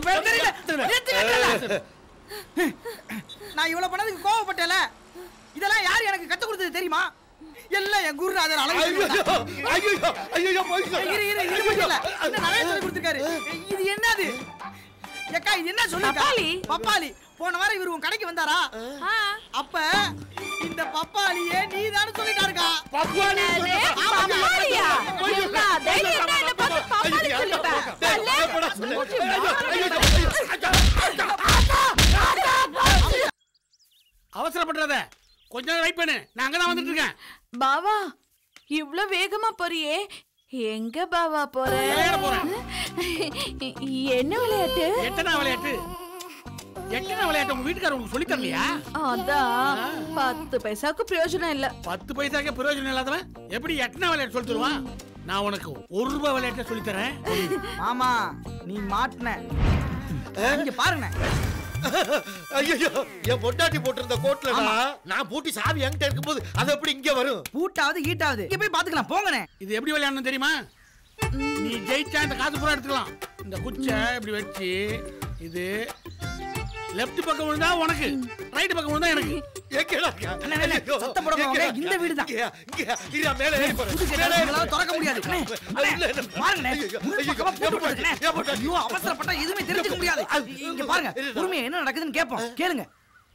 நான் இவ்வளவு பண்ணதுக்கு கோவப்பட்டேல இதெல்லாம் யார் எனக்கு கத்து கொடுத்தது தெரியுமா எல்லாம் என் குருநாதர் அழகு ஐயோ, ஐயோ, ஐயோ, போயிடுச்சு. இரு இரு இது மட்டும் இல்ல இன்னும் நிறைய சொல்லி கொடுத்துருக்காரு இது என்னது ஏக்கா இது என்ன சொல்லு பப்பாளி பப்பாளி போன வாரம் இவர் உன் கடைக்கு வந்தாரா அப்ப இந்த பப்பாளியே நீ தானே சொல்லிட்டாருக்கா பப்பாளி பப்பாளியா எல்லா தைரியம் என்ன பார்த்து பப்பாளி சொல்லிட்டேன் அவசரப்படுறத கொஞ்ச நேரம் வெயிட் பண்ணு நான் அங்கதான் வந்துட்டு இருக்கேன் பாவா இவ்ளோ வேகமா போறியே எங்க பாவா போற விளையாட போறேன். என்ன விளையாட்டு எத்தனை விளையாட்டு எத்தனை விளையாட்டு உங்க வீட்டுக்காரர் உங்களுக்கு சொல்லி தரலையா அதான் பத்து பைசாக்கு பிரயோஜனம் இல்ல பத்து பைசாக்கே பிரயோஜனம் இல்லாதவன் எப்படி எத்தனை விளையாட்டு சொல்லி தருவான் நான் உனக்கு ஒரு ரூபாய் விளையாட்டை சொல்லி தரேன் மாமா நீ மாட்டின இங்க பாருங்க ஐயோ என் பொட்டாட்டி போட்டிருந்த கோட்ல நான் பூட்டி சாவி என்கிட்ட இருக்கும்போது அது எப்படி இங்க வரும் பூட்டாவது ஈட்டாவது இங்க போய் பாத்துக்கலாம் போங்கண்ணே இது எப்படி விளையாடணும் தெரியுமா நீ ஜெயிச்சா இந்த காசு பூரா எடுத்துக்கலாம் இந்த குச்சை இப்படி வச்சு இது லெஃப்ட் பக்கம் விழுந்தா உனக்கு ரைட் பக்கம் விழுந்தா எனக்கு அண்ணே, அண்ணே, சத்தம் போடாம வாங்க. இந்த வீடுதான். மேல ஏறி போறேன். புது கேட்டா மேல ஏறி உங்களால திறக்க முடியாது அண்ணே, அண்ணே, இல்ல, இல்ல. பாருங்கண்ணே. ஐயோ, முழு ஐயோ, பக்கமா பூட்டு ஏன் போட்டுருக்கண்ணே. ஏன் போட்டாச்சு? ஐயோ, அவசரப்பட்டா எதுவுமே தெரிஞ்சுக்க முடியாது இங்க பாருங்க பொறுமையா என்ன நடக்குதுன்னு கேட்போம் கேளுங்க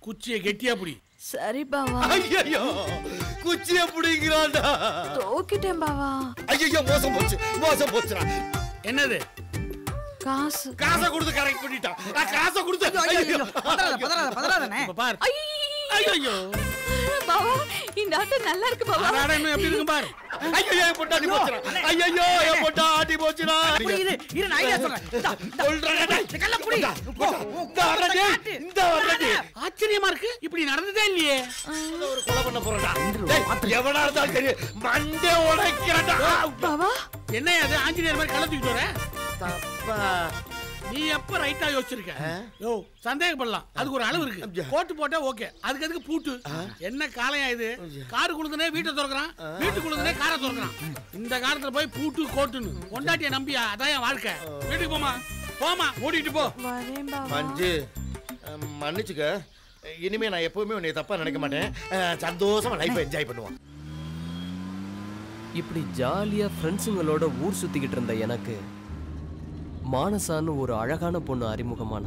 குச்சியை கெட்டியா புடி சரி பாவா ஐயோ குச்சிய புடிங்கிறான்டா தோக்கிட்டேன் பாவா ஐயோ மோசம் போச்சு மோசம் போச்சுடா என்னது காசு காசை கொடுத்து கரெக்ட் பண்ணிட்டான் நான் காசை கொடுத்து ஐயோ பதறாத பதறாத பதறாதனே இப்ப பார் ஐயோ பாவா இந்த ஆட்டோ நல்லா இருக்கு பாவா அட இன்னும் எப்படி இருக்கும் பாரு ஐயோ என் பொண்டாட்டி போச்சுடா ஐயோ என் பொண்டாட்டி போச்சுடா புடி, இரு இரு நான் ஐடியா சொல்றேன் இந்தா, இந்தா. சொல்றேன் டேய். இந்த கல்ல புடி போ, போ, இந்த வரடி இந்த வரடி ஆச்சரியமா இருக்கு இப்படி நடந்ததே இல்லையே ஒரு கொலை பண்ண போறடா டேய், எவனா இருந்தாலும் சரி மண்டே உடைக்கிறடா பாவா என்ன அது ஆஞ்சநேயர் மாதிரி கள்ள தூக்கிட்டு வர தப்பா நீ எப்ப ரைட்டா யோசிச்சிருக்க யோ சந்தேகப்படலாம் அதுக்கு ஒரு அளவு இருக்கு கோட்டு போட்டா ஓகே அதுக்கு அதுக்கு பூட்டு என்ன காலையா இது காரு குழுந்தனே வீட்டை திறக்கிறான் வீட்டு குழுந்தனே காரை திறக்கிறான் இந்த காலத்துல போய் பூட்டு கோட்டுன்னு கொண்டாட்டிய நம்பியா அதான் என் வாழ்க்கை வீட்டுக்கு போமா போமா ஓடிட்டு போ வரேன் பாவா மஞ்சு அஹ், மன்னிச்சுக்க இனிமே நான் எப்பவுமே உன்னை தப்பா நினைக்க மாட்டேன் அஹ், சந்தோஷமா லைஃப் என்ஜாய் பண்ணுவான் இப்படி ஜாலியா ஃப்ரெண்ட்ஸுங்களோட ஊர் சுத்திக்கிட்டு இருந்த எனக்கு மானசான்னு ஒரு அழகான பொண்ணு அறிமுகமானா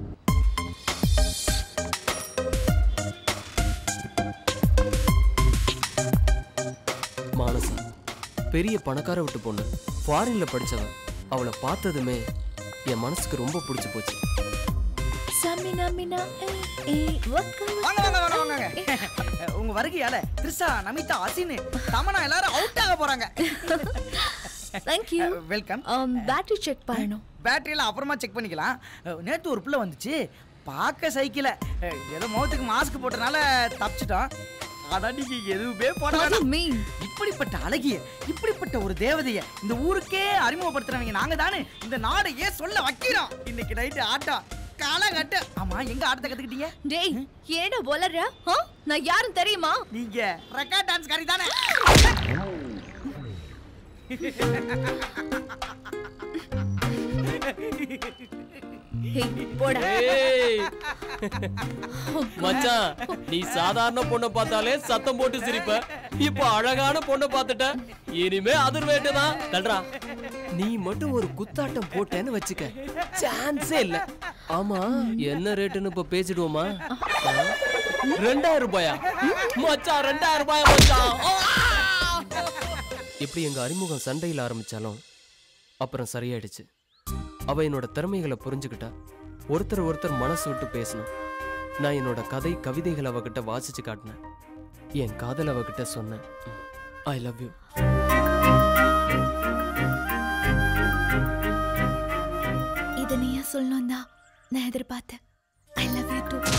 மானசா பெரிய பணக்கார விட்டு பொண்ணு ஃபாரின்ல படிச்சவ அவளை பார்த்ததுமே என் மனசுக்கு ரொம்ப பிடிச்சு போச்சு சமினா மினா ஏய் ஏய் வக்க வாங்க வாங்க வாங்க வாங்க உங்க வருகையால த்ரிஷா நமிதா அசின் தமனா எல்லாரும் அவுட் ஆக போறாங்க thank you welcome battery check பண்ணணும் பேட்டரியெல்லாம் அப்புறமா செக் பண்ணிக்கலாம் அஹ், நேத்து ஒரு பிள்ளை வந்துச்சு பார்க்க சைக்கிள ஏதோ முகத்துக்கு மாஸ்க் போட்டனால தப்பிச்சிட்டோம் ஆனா நீங்க எதுவுமே போட What do you வேணாம். mean? இப்படிப்பட்ட அழகிய இப்படிப்பட்ட ஒரு தேவதைய இந்த ஊருக்கே அறிமுகப்படுத்துறவங்க நாங்க தானே இந்த நாடையே சொல்ல வைக்கிறோம் இன்னைக்கு நைட்டு ஆட்டம் காலகட்டு ஆமா எங்க ஆட்டத்தை கத்துக்கிட்டீங்க டேய் ஏடா வளர்ற ஆ? நான் யாரும் தெரியுமா நீங்க ரெக்கார்ட் டான்ஸ் காரி தானே ஹேய் போடா ஏய். மச்சான் நீ சாதாரண பொண்ணை பார்த்தாலே சத்தம் போட்டு சிரிப்ப இப்போ அழகான பொண்ணை பார்த்துட்ட இனிமே அதிர்வேட்டு தான் தல்றா நீ மட்டும் ஒரு குத்தாட்டம் போட்டேன்னு வச்சுக்க சான்ஸே இல்ல ஆமா என்ன ரேட்டுன்னு இப்ப பேசிடுவோமா ஆ? ரெண்டாயிரம் ரூபாயா மச்சான் ரெண்டாயிரம் ரூபாயா மச்சான் ஆ! இப்படி எங்க அறிமுகம் சண்டையில் ஆரம்பிச்சாலும் அப்புறம் சரியாயிடுச்சு அவ என்னோட திறமைகளை புரிஞ்சுக்கிட்டா ஒருத்தர் ஒருத்தர் மனசு விட்டு பேசணும் நான் என்னோட கதை கவிதைகள் அவகிட்ட வாசிச்சு காட்டினேன் என் காதல் அவகிட்ட சொன்னேன் ஐ லவ் யூ இத நீயா சொல்லணும் தான் நான் எதிர்பார்த்தேன் I love you too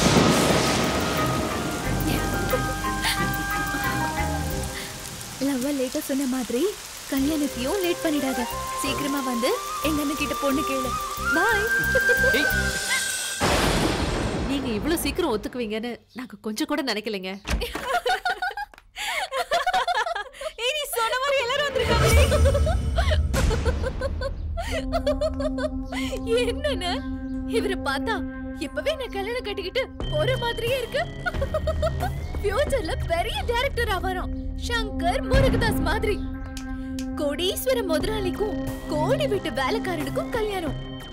love லேட்டா சொன்ன மாதிரி கல்யாணத்தையும் லேட் பண்ணிடாத சீக்கிரமா வந்து எங்க அண்ணன் கிட்ட பொண்ணு கேளு பாய் நீங்க இவ்வளவு சீக்கிரம் ஒத்துக்குவீங்கன்னு நாங்க கொஞ்சம் கூட நினைக்கலைங்க ஏய் நீ சொன்ன மாதிரி எல்லாரும் வந்திருக்காங்க என்னன்னு இவரை பார்த்தா இப்பவே நான் கல்யாணம் கட்டிக்கிட்டு போற மாதிரியே இருக்கு ஃபியூச்சர்ல பெரிய டைரக்டரா வரும் சங்கர் முருகதாஸ் மாதிரி கோடீஸ்வர முதலாளிக்கும் கோடி வீட்டு வேலைக்காரனுக்கும் கல்யாணம்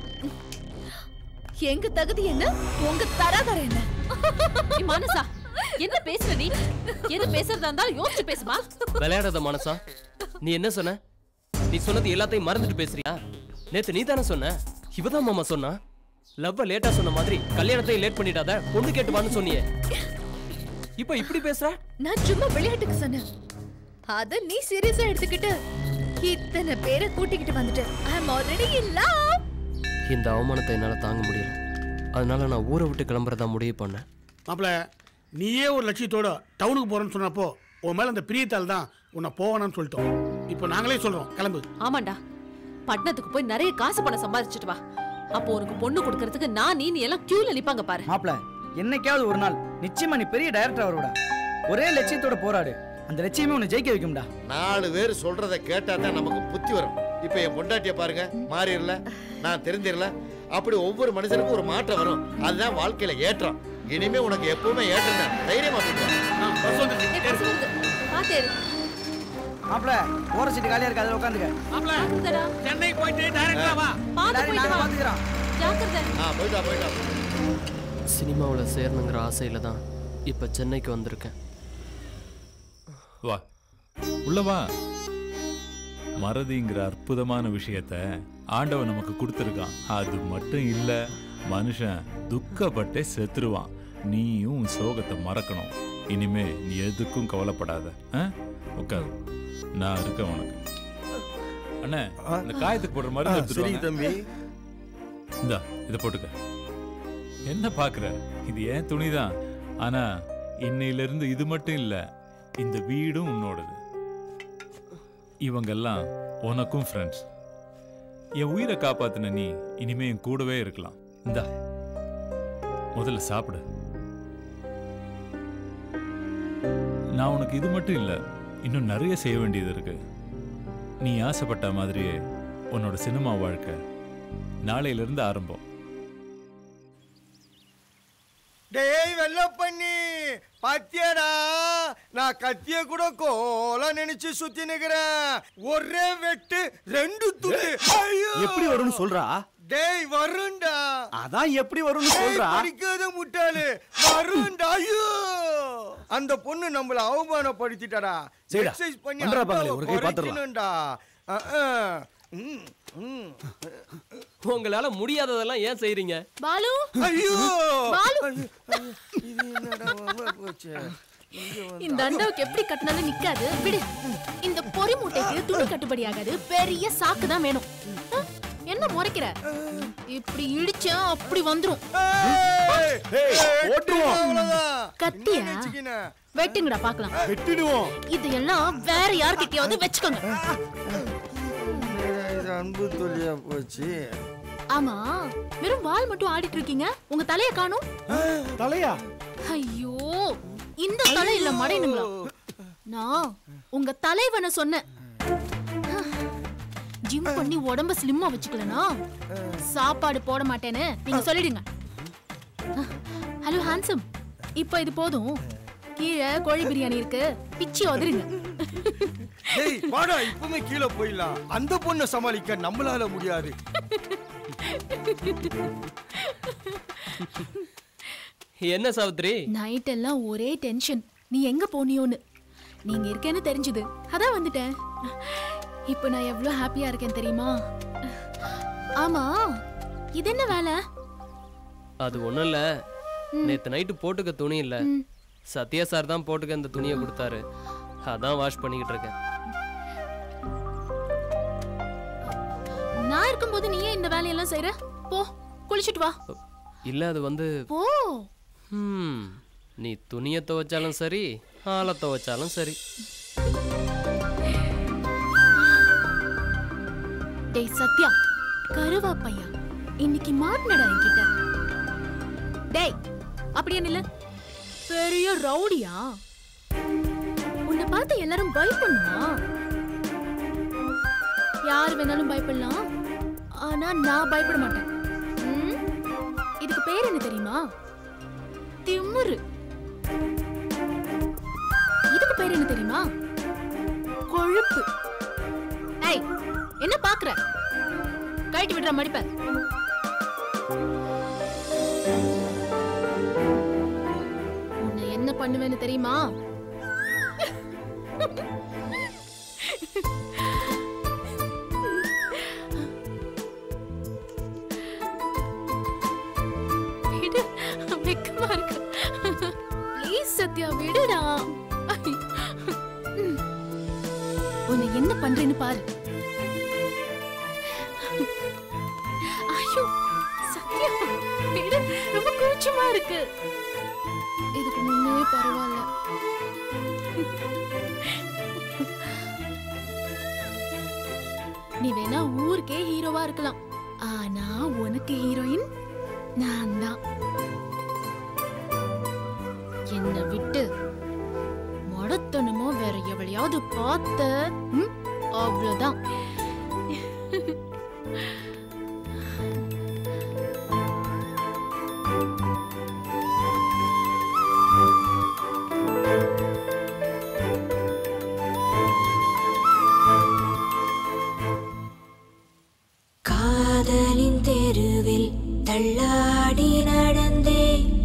எங்க தகுதி என்ன உங்க தராதர என்ன ஏய், மனசா என்ன பேசுற நீ எது பேசுறதா இருந்தாலும் யோசிச்சு பேசுமா விளையாடாத மனசா நீ என்ன சொன்ன நீ சொன்னது எல்லாத்தையும் மறந்துட்டு பேசுறியா நேத்து நீ தானே சொன்ன இவதான் மாமா சொன்னா லவ்வ லேட்டா சொன்ன மாதிரி கல்யாணத்தை லேட் பண்ணிடாத பொண்ணு கேட்டுவான்னு சொன்னியே இப்ப இப்படி பேசுற நான் சும்மா விளையாட்டுக்கு சொன்னேன் அத நீ சீரியஸா எடுத்துக்கிட்டு இத்தனை பேரை கூட்டிக்கிட்டு வந்துட்ட ஐ அம் ஆல்ரெடி இன் லவ் இந்த அவமானத்தை என்னால தாங்க முடியல அதனால நான் ஊரை விட்டு கிளம்புறதா முடிவு பண்ணேன் மாப்பிள நீயே ஒரு லட்சியத்தோட டவுனுக்கு போறேன்னு சொன்னப்போ உன் மேல அந்த பிரியத்தால் தான் உன்னை போகணும்னு சொல்லிட்டோம் இப்போ நாங்களே சொல்றோம் கிளம்பு ஆமாண்டா பட்டணத்துக்கு போய் நிறைய காசு பணம் சம்பாதிச்சுட்டு வா அப்போ உனக்கு பொண்ணு கொடுக்கறதுக்கு நான் நீ நீ எல்லாம் கியூல நிப்பாங்க பாரு மாப்பிள என்னைக்காவது ஒரு நாள் நிச்சயமா நீ பெரிய டைரக்டர் வருவடா ஒரே லட்சியத்தோட போராடு அந்த லட்சியமே உன்னை ஜெயிக்க வைக்கும்டா நாலு பேர் சொல்றத கேட்டா தான் நமக்கு புத்தி வரும் இப்போ என் பொண்டாட்டிய பாருங்க மாறிடல நான் தெரிஞ்சிடல அப்படி ஒவ்வொரு மனுஷனுக்கும் ஒரு மாற்றம் வரும் அதுதான் வாழ்க்கையில ஏற்றம் இனிமே உனக்கு எப்பவுமே ஏற்றம் தான் தைரியமா பாத்து மாப்பிள ஓர சீட்டு காலியா இருக்கு அதுல உட்காந்துக்க மாப்பிள சென்னை போயிட்டு டைரக்டா வா பாத்து எல்லாரையும் போயிட்டு நாங்க வா பாத்துக்கிறோம் ஜாக்கிரதை ஆ போயிட்டா போயிட்டா சினிமாவில் சேரணுங்கிற ஆசையில் தான் இப்போ சென்னைக்கு வந்திருக்கேன் வா உள்ள வா மறதிங்கிற அற்புதமான விஷயத்த ஆண்டவன் நமக்கு கொடுத்துருக்கான் அது மட்டும் இல்ல மனுஷன் துக்கப்பட்டே செத்துருவான் நீயும் உன் சோகத்தை மறக்கணும் இனிமே நீ எதுக்கும் கவலைப்படாத ஆ? உட்காரு நான் இருக்கேன் உனக்கு அண்ணே இந்த காயத்துக்கு போடுற மருந்து ஆ, எடுத்துட்டு சரி, வாங்க. தம்பி. இந்தா இதை போட்டுக்க என்ன பாக்குற இது ஏன் துணிதான் ஆனா இன்னையில இருந்து இது மட்டும் இல்ல இந்த வீடும் உன்னோடது இவங்கெல்லாம் உனக்கும் ஃப்ரெண்ட்ஸ் என் உயிரை காப்பாத்தின நீ இனிமே என் கூடவே இருக்கலாம் இந்தா முதல்ல சாப்பிடு நான் உனக்கு இது மட்டும் இல்ல இன்னும் நிறைய செய்ய வேண்டியது இருக்கு நீ ஆசைப்பட்ட மாதிரியே உன்னோட சினிமா வாழ்க்கை நாளையில இருந்து ஆரம்பம் டேய் வெள்ள பண்ணி பாத்தியாடா நான் கத்திய கூட கோல நினைச்சு சுத்தி நிக்கிறேன் ஒரே வெட்டு ரெண்டு துண்டு ஐயோ எப்படி வரும்னு சொல்றா டேய் வருண்டா அதான் எப்படி வரும்னு சொல்றா டேய், படிக்காத முட்டாளு வருண்டா ஐயோ அந்த பொண்ணு நம்மள அவமானப்படுத்திட்டாடா சரிடா, எக்ஸசைஸ் பண்ணி பண்றா பாங்களே, அக்காவை ஒரு கை பாத்துடலாம். குறைக்கணும்டா. அஹ், அஹ். ம், ம். உங்களால முடியாததெல்லாம் ஏன் செய்றீங்க பாலு ஐயோ பாலு இது என்னடா வம்பா போச்சு இங்க வந்து- இந்த அண்டாவுக்கு எப்படி கட்டினாலும் நிக்காது விடு இந்த பொறி மூட்டைக்கு துணி கட்டுப்படி ஆகாது பெரிய சாக்கு தான் வேணும் ஆ, என்ன முறைக்கிற இப்படி இடிச்சா அப்படி வந்துரும் ஓட்டுவோம் அவ்வளவுதான் கத்தியா வெட்டுங்கடா பாக்கலாம் வெட்டிடுவோம் இதெல்லாம் வேற யார்கிட்டயாவது வச்சுக்கோங்க இது அன்பு தொல்லியா போச்சு ஆமா வெறும் வால் மட்டும் ஆடிட்டு இருக்கீங்க உங்க தலைய காணும் தலையா ஐயோ இந்த தலை இல்ல மடையணுங்களா நான் உங்க தலைவனை சொன்னேன் ஜிம் பண்ணி உடம்ப ஸ்லிம்மா வச்சுக்கலனா சாப்பாடு போட மாட்டேன்னு நீங்க சொல்லிடுங்க ஹலோ ஹான்சம் இப்போ இது போதும் கீழே கோழி பிரியாணி இருக்கு பிச்சி உதறுங்க டேய் வாடா இப்பவுமே கீழே போயிடலாம் அந்த பொண்ணை சமாளிக்க நம்மளால முடியாது என்ன சாவித்ரி நைட் எல்லாம் ஒரே டென்ஷன் நீ எங்க போனியோன்னு நீங்க இருக்கேன்னு தெரிஞ்சுது அதான் வந்துட்டேன் இப்போ நான் எவ்வளவு ஹாப்பியா இருக்கேன் தெரியுமா ஆமா இது என்ன வேலை அது ஒண்ணும் இல்ல நேத்து நைட்டு போட்டுக்க துணி இல்ல சத்யா சார் தான் போட்டுக்க இந்த துணியை கொடுத்தாரு அதான் வாஷ் பண்ணிக்கிட்டு இருக்கேன் நான் இருக்கும்போது நீ ஏன் இந்த வேலையெல்லாம் செய்யற போ குளிச்சிட்டு வா இல்ல அது வந்து போ ஹம், நீ துணியை துவைச்சாலும் சரி ஆளை துவைச்சாலும் சரி டேய் சத்யா கருவா பையா இன்னைக்கு மாட்டினடா என்கிட்ட டேய் அப்படியே நில்லு பெரிய ரவுடியா உன்னை பார்த்து எல்லாரும் பயப்படணுமா யார் வேணாலும் பயப்படலாம் ஆனா நான் பயப்பட மாட்டேன் ம்? இதுக்கு பேர் என்ன தெரியுமா திமிரு இதுக்கு பேர் என்ன தெரியுமா கொழுப்பு ஏய் என்ன பாக்குற கழட்டி விடுற மடிப்ப உன்னை என்ன பண்ணுவேன்னு தெரியுமா விடு வெக்கமா இருக்கு ப்ளீஸ் சத்யா விடுடா உன்னை என்ன பண்றேன்னு பாரு ஐயோ சத்யா விடு ரொம்ப கூச்சமா இருக்கு இதுக்கு முன்னே பரவாயில்ல நீ வேணா ஊருக்கே ஹீரோவா இருக்கலாம் ஆனா உனக்கு ஹீரோயின் நான் தான் என்னை விட்டு மொடத்தனமோ வேற எவளையாவது பார்த்த ம், அவ்வளவுதான் காதலின் தெருவில் தள்ளாடி நடந்தே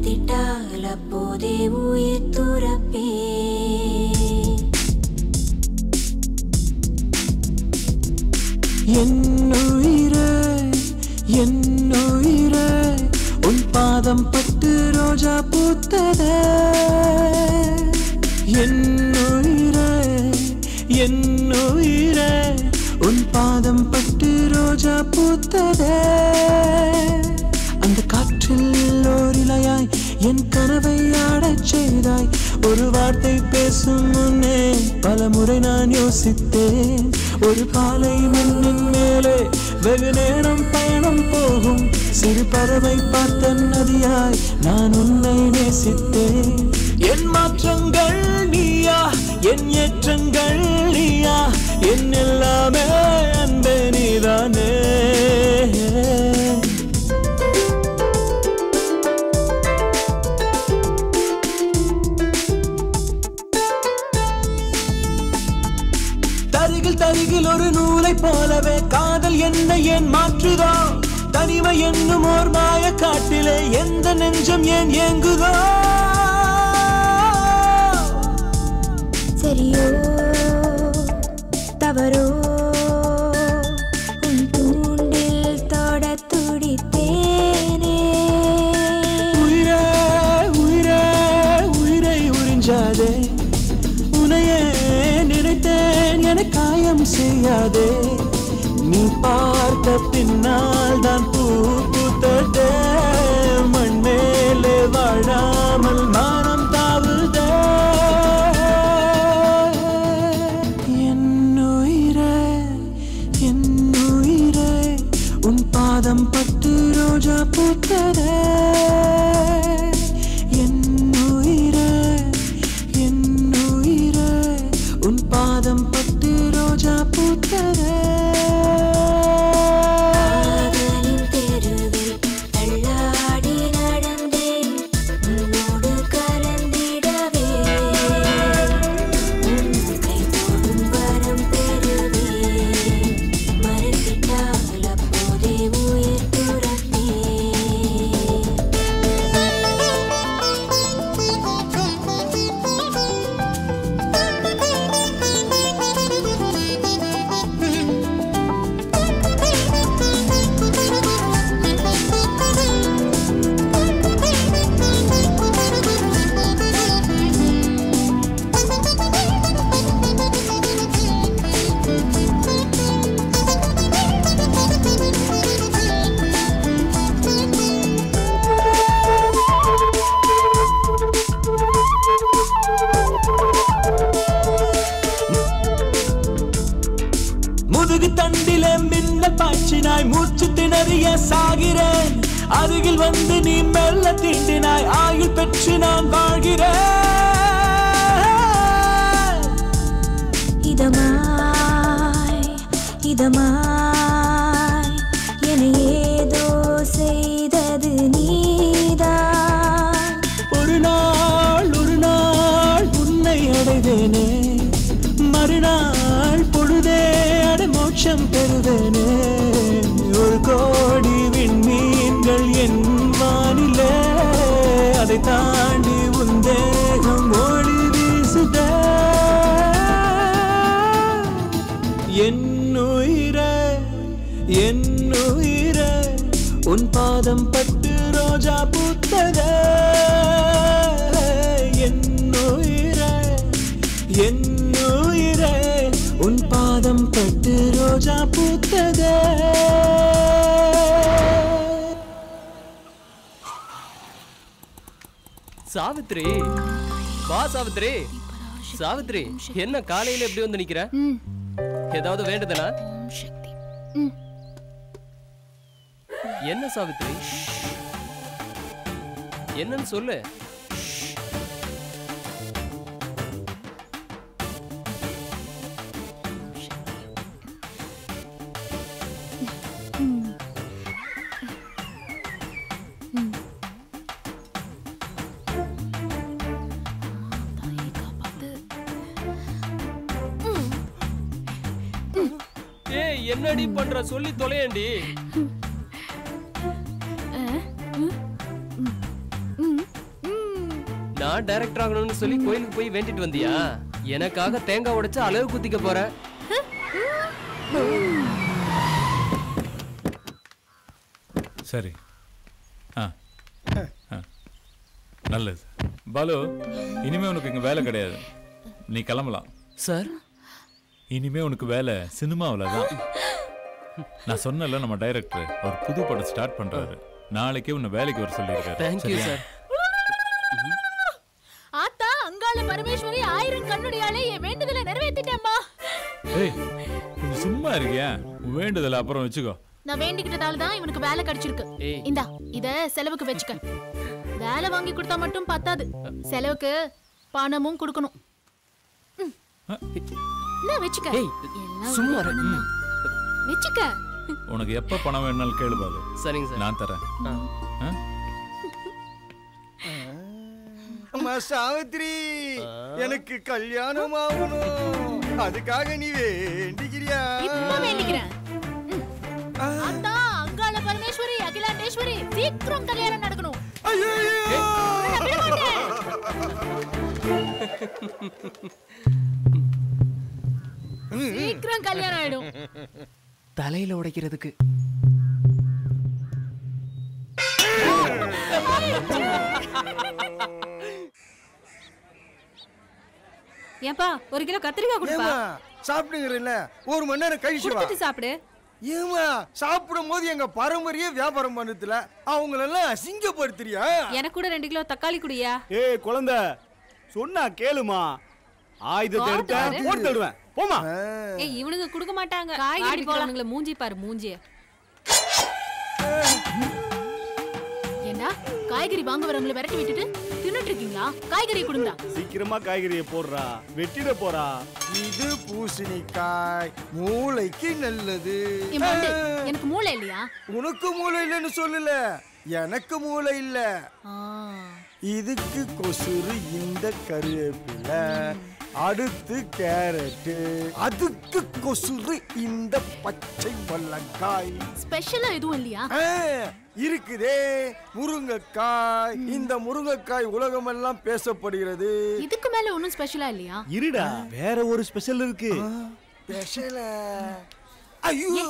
மறுத்திட்டால் அப்போதே உயிர் துறப்பே என்னுயிரே என்னுயிரே உன் பாதம் பட்டு ரோஜா பூத்ததே என்னுயிரே என்னுயிரே உன் பாதம் பட்டு ரோஜா பூத்ததே அந்த காற்றில் ஓர் இலையாய் என் கனவை ஆடச் செய்தாய் ஒரு வார்த்தை பேசும் முன்னே பல முறை நான் யோசித்தேன் ஒரு பாலை மண்ணின் மேலே வெகு நேரம் பயணம் போகும் சிறு பறவை பார்த்த நதியாய் நான் உன்னை நேசித்தேன் என் மாற்றங்கள் நீயா என் ஏற்றங்கள் நீயா என் எல்லாமே அன்பே நீதானே தருகில் தருகில் ஒரு நூலை போலவே காதல் என்னை ஏன் மாற்றுதோ தனிமை என்னும் ஓர் மாய காட்டிலே எந்த நெஞ்சம் ஏன் ஏங்குதோ சரியோ தவறோ உன் தூண்டில் தொட துடித்தேனே உயிரே உயிரே உயிரை உறிஞ்சாதே உனையே நினைத்தேன் என காயம் செய்யாதே நீ பார்த்த பின்னால் தான் பூ பூத்ததே மண் மேலே வாழாமல் மானம் தாவுதே என்னுயிரே என்னுயிரே உன் பாதம் பட்டு ரோஜா பூத்ததே என்னுயிரே என்னுயிரே உன் பாதம் பட்டு ரோஜா பூத்ததே காதலின் தெருவில் தள்ளாடி நடந்தேன் உன்னோடு கலந்திடவே உன் கை தொடும் வரம் பெறுவேன் மறுத்திட்டால் அப்போதே உயிர் துறப்பேன் முதுகு தண்டிலே மின்னல் பாய்ச்சினாய் மூச்சு திணறிய சாகிறேன் அருகில் வந்து நீ மெல்ல தீண்டினாய் ஆயுள் பெற்று நான் வாழ்கிறேன் இதமாய் இதமாய் என ஏதோ செய்தது நீதான் ஒரு நாள் ஒரு நாள் உன்னை அடைவேனே மறுநாள் பொழுதே அடை மோட்சம் பெறுவேனே ஒரு கோடி விண்மீன்கள் என் வானிலே அதை தாண்டி உன் தேகம் ஓடி வீசுதே என்னுயிரே என்னுயிரே உன் பாதம் பட்டு ரோஜா பூத்ததே என்னுயிரே என்னுயிரே உன் பாதம் பட்டு ரோஜா பூத்ததே சாவித்ரி வா சாவித்ரி சாவித்ரி என்ன காலையில எப்படி வந்து நிக்கிற ஏதாவது வேண்டுதனா என்ன சாவித்ரி என்னன்னு சொல்லு ஏய் என்னடி பண்ற சொல்லி தொலையண்டி நான் டைரக்டர் ஆகணும்னு சொல்லி கோயிலுக்கு போய் வேண்டிட்டு வந்தியா எனக்காக தேங்காய் உடைச்சு அளவு குத்திக்க போறேன் சரி ஆ ஆ. நல்லது பாலு இனிமே உனக்கு இங்க வேலை கிடையாது நீ கிளம்பலாம் சார் இனிமே உனக்கு வேலை சினிமாவில் தான் நான் சொன்னல நம்ம டைரக்டர் ஒரு புது படம் ஸ்டார்ட் பண்றாரு நாளைக்கே உன்னை வேலைக்கு வர சொல்லியிருக்காரு Thank you, சரியா? sir. ஆத்தா அங்காள பரமேஸ்வரி ஆயிரம் கண்ணுடையாலே என் வேண்டுதலை நிறைவேத்திட்டேம்மா ஏய் கொஞ்சம் சும்மா இருக்கியா உன் வேண்டுதலை அப்புறம் வச்சுக்கோ நான் வேண்டிக்கிட்டதால தான் இவனுக்கு வேலை கிடைச்சிருக்கு இந்தா இத செலவுக்கு வச்சுக்க வேலை வாங்கி கொடுத்தா மட்டும் பத்தாது செலவுக்கு பணமும் கொடுக்கணும் ம். நான் வச்சுக்க எல்லாம் சும்மா ஒரே இரு. பணம்தான். வச்சுக்க உனக்கு எப்போ பணம் வேணாலும் கேளு பாலு சரிங்க சார் நான் தரேன் ஆ? அம்மா சாவித்ரி எனக்கு கல்யாணம் ஆகணும் அதுக்காக நீ வேண்டிக்கிறியா இப்ப வேண்டிக்கிறேன் ம். ஆத்தா அங்காள பரமேஸ்வரி அகிலாண்டேஸ்வரி சீக்கிரம் கல்யாணம் நடக்கணும் நான் விட மாட்டேன். சீக்கிரம் கல்யாணம் ஆயிடும் தலையில உடைக்கிறதுக்கு ஏன்பா ஒரு கிலோ கத்திரிக்காய் கொடுப்பா ஏமா சாப்பிடுங்கிறல்ல ஒரு மணி நேரம் கழிச்சு வா கொடுத்துட்டு சாப்பிடு ஏமா சாப்பிடும் போது எங்க பாரம்பரிய வியாபாரம் பண்ணதுல அவங்களெல்லாம் அசிங்கப்படுத்துறியா எனக்கு கூட ரெண்டு கிலோ தக்காளி குடியா ஏய் குழந்தை சொன்னா கேளுமா ஆயுதத்தை எடுத்தா காட்டு போட்டு தருவேன் போமா ஏய் இவனுங்க கொடுக்க மாட்டாங்க காய்கறி போலவனுங்கள மூஞ்சி பாரு மூஞ்சிய ஏண்டா காய்கறி வாங்க வரவங்களை விரட்டி விட்டுட்டு தின்னுட்டு இருக்கீங்களா காய்கறி கொடுங்கடா சீக்கிரமா காய்கறியை போடுறா வெட்டிட போறா இது பூசணிக்காய் மூளைக்கு நல்லது என் மண்டு, எனக்கு மூளை இல்லையா உனக்கு மூளை இல்லைன்னு சொல்லல எனக்கு மூளை இல்ல ஆ, இதுக்கு கொசுறு இந்த கருவேப்பிலை அடுத்து கேரட்டு அதுக்கு கொசுறு இந்த பச்சை வெள்ளக்காய் ஸ்பெஷலா எதுவும் இல்லையா ஆ, இருக்குதே முருங்கைக்காய் இந்த முருங்கைக்காய் உலகமெல்லாம் பேசப்படுகிறது இதுக்கு மேல ஒண்ணும் ஸ்பெஷலா இல்லையா இருடா வேற ஒரு ஸ்பெஷல் இருக்கு ஸ்பெஷல ஐயோ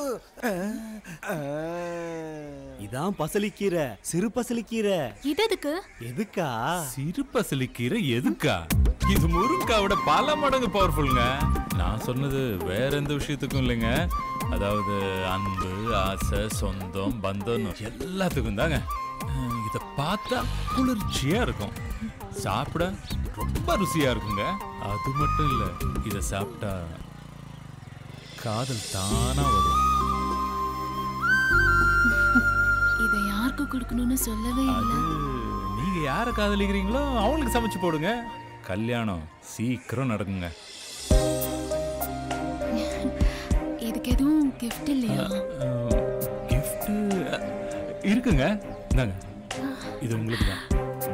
இதான் பசலிக்கீரை சிறு பசலிக்கீரை இது எதுக்கு எதுக்கா சிறுபசலி கீரை எதுக்கா இது முருங்காவோட பல மடங்கு பவர்ஃபுல்லுங்க நான் சொன்னது வேற எந்த விஷயத்துக்கும் இல்லைங்க அதாவது அன்பு ஆசை சொந்தம் பந்தம் எல்லாத்துக்கும் தாங்க அஹ், இத பார்த்தா குளிர்ச்சியா இருக்கும் சாப்பிட ரொம்ப ருசியா இருக்குங்க அது மட்டும் இல்ல இத சாப்பிட்டா காதல் தானா வரும் இதை யாருக்கு கொடுக்கணும்னு சொல்லவே இல்ல நீங்க யாரை காதலிக்கிறீங்களோ அவங்களுக்கு சமைச்சு போடுங்க கல்யாணம் சீக்கிரம் நடக்குங்க இதுக்கு எதுவும் கிஃப்ட் இல்லையா gift இருக்குங்க இந்தாங்க இது உங்களுக்கு தான்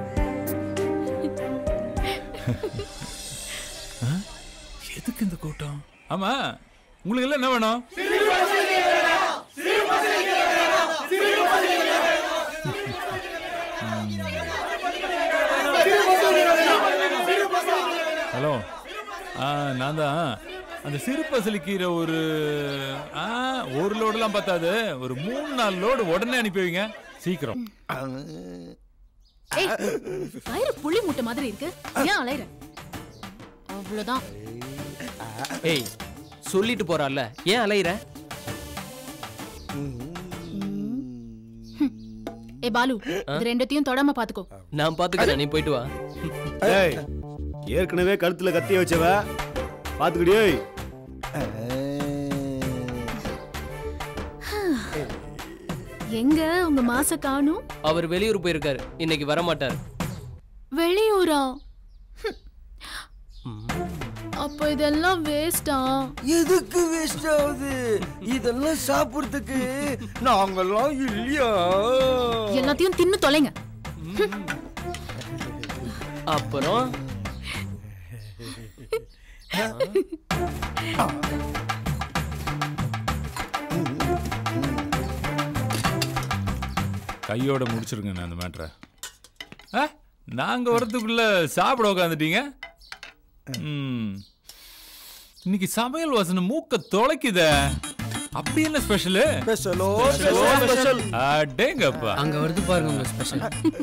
ஆ? எதுக்கு இந்த கூட்டம் ஆமா உங்களுக்கு எல்லாம் என்ன வேணும் ஹலோ ஆ நான் தான் அந்த சிறுபசலி கீரை ஒரு ஆ ஒரு லோடுலாம் பத்தாது ஒரு மூணு நாலு லோடு உடனே அனுப்பி வைங்க சீக்கிரம் ஏய் வயிறு புளி மூட்டை மாதிரி இருக்கு ஏன் அலையிற அவ்வளவுதான் ஏய் சொல்லிட்டு போறால ஏன் அலையிற ஏ பாலு இது ரெண்டத்தையும் தொடாம பாத்துக்கோ நான் பாத்துக்கிறேன் நீ போயிட்டு வா ஏய் ஏற்கனவே கழுத்துல கத்திய வச்சவ பாத்துக்கிடியே எங்க உங்க மாச காணும் அவர் வெளியூர் போயிருக்காரு இன்னைக்கு வர மாட்டார் வெளியூரா அப்ப இதெல்லாம் வேஸ்டா எதுக்கு வேஸ்ட் ஆகுது இதெல்லாம் சாப்பிடுறதுக்கு நாங்கெல்லாம் இல்லையா எல்லாத்தையும் தின்னு தொலைங்க அப்புறம் கையோட முடிச்சிருங்க நான் அந்த மேட்ரை ஆ நாங்க வரதுக்குள்ள சாப்பிட உட்காந்துட்டீங்க ம். இன்னைக்கு சமையல் வாசனை மூக்க தொலைக்குதே அப்படி என்ன ஸ்பெஷல் ஸ்பெஷலோ ஸ்பெஷல் அடேங்கப்பா அங்க வருது பாருங்க உங்க ஸ்பெஷல்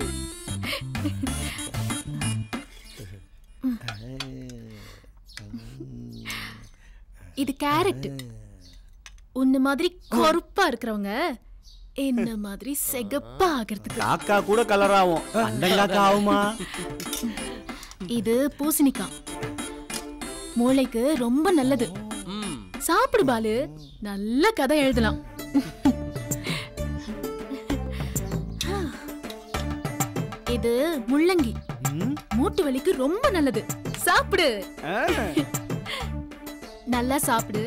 இது கேரட் உன்ன மாதிரி கருப்பா இருக்கிறவங்க என்ன மாதிரி செகப்பா ஆகிறதுக்கு காக்கா கூட கலர் ஆகும் அண்டங்காக்கா ஆகுமா இது பூசணிக்காய் மூளைக்கு ரொம்ப நல்லது சாப்பிடு பாலு நல்ல கதை எழுதலாம் இது முள்ளங்கி மூட்டு வலிக்கு ரொம்ப நல்லது சாப்பிடு நல்லா சாப்பிடு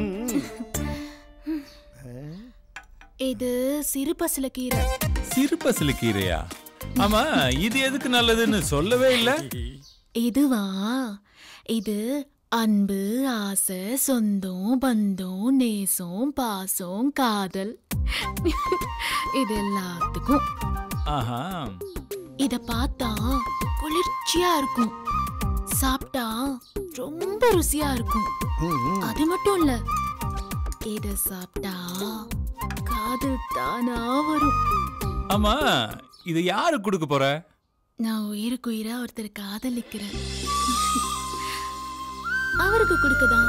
இது சிறுபசல கீரை சிறுபசல கீரையா ஆமா இது எதுக்கு நல்லதுன்னு சொல்லவே இல்ல இதுவா இது அன்பு ஆசை சொந்தம் பந்தம் நேசம் பாசம் காதல் இது எல்லாத்துக்கும் ஆஹா இத பார்த்தா குளிர்ச்சியா இருக்கும் சாப்பிட்டா ரொம்ப ருசியா இருக்கும் அது மட்டும் இல்ல இத சாப்பிட்டா காதல் தானா வரும் ஆமா இத யாரு கொடுக்க போற நான் உயிருக்கு உயிரா ஒருத்தர் காதலிக்கிறேன் அவருக்கு கொடுக்கதான்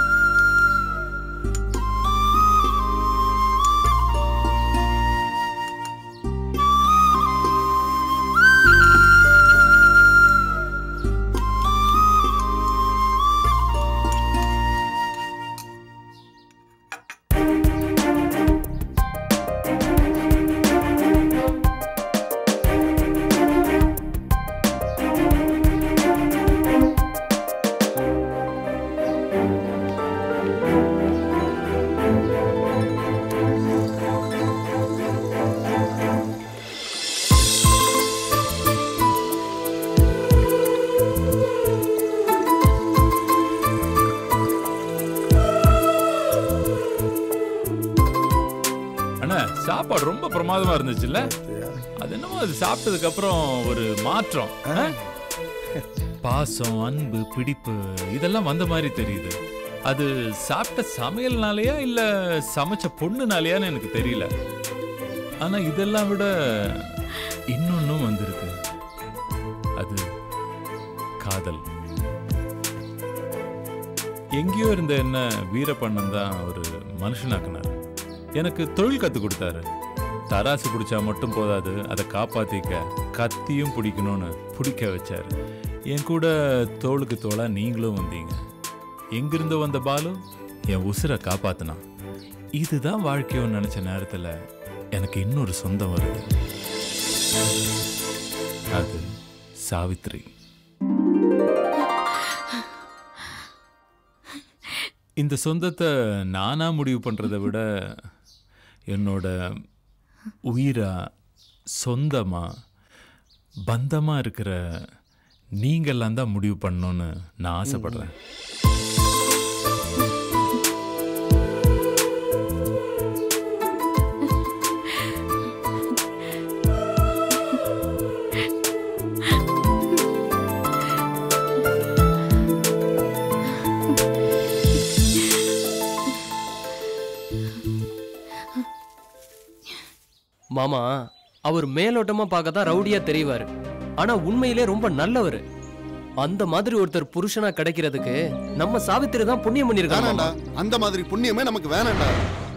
அண்ணா சாப்பாடு ரொம்ப பிரமாதமா இருந்துச்சுல்ல அது என்னமோ அது சாப்பிட்டதுக்கு அப்புறம் ஒரு மாற்றம் ஆ? பாசம் அன்பு பிடிப்பு இதெல்லாம் வந்த மாதிரி தெரியுது அது சாப்பிட்ட சமையல்னாலயா இல்ல சமைச்ச பொண்ணுனாலயான்னு எனக்கு தெரியல ஆனா இதெல்லாம் விட இன்னொன்னும் வந்திருக்கு அது காதல் எங்கேயோ இருந்த என்ன வீரப்பண்ணன் தான் ஒரு மனுஷனாக்குனார் எனக்கு தொழில் கத்து கொடுத்தாரு தராசு பிடிச்சா மட்டும் போதாது அதை காப்பாத்திக்க கத்தியும் பிடிக்கணும்னு பிடிக்க வச்சாரு என் கூட தோளுக்கு தோளா நீங்களும் வந்தீங்க எங்கிருந்து வந்த பாலு என் உசுரை காப்பாத்தினான் இதுதான் வாழ்க்கையோன்னு நினைச்ச நேரத்துல எனக்கு இன்னொரு சொந்தம் வருது அது சாவித்ரி இந்த சொந்தத்தை நானா முடிவு பண்றதை விட என்னோட உயிரா சொந்தமா பந்தமா இருக்கிற நீங்கெல்லாம் தான் முடிவு பண்ணணும்னு நான் ஆசைப்படுறேன் மாமா அவர் மேலோட்டமா பார்க்க தான் ரவுடியா தெரிவாரு ஆனா உண்மையிலே ரொம்ப நல்லவர் அந்த மாதிரி ஒருத்தர் புருஷனா கிடைக்கிறதுக்கு நம்ம சாவித்திரி தான் புண்ணியம் பண்ணிருக்காங்க வேணாண்டா அந்த மாதிரி புண்ணியமே நமக்கு வேணாண்டா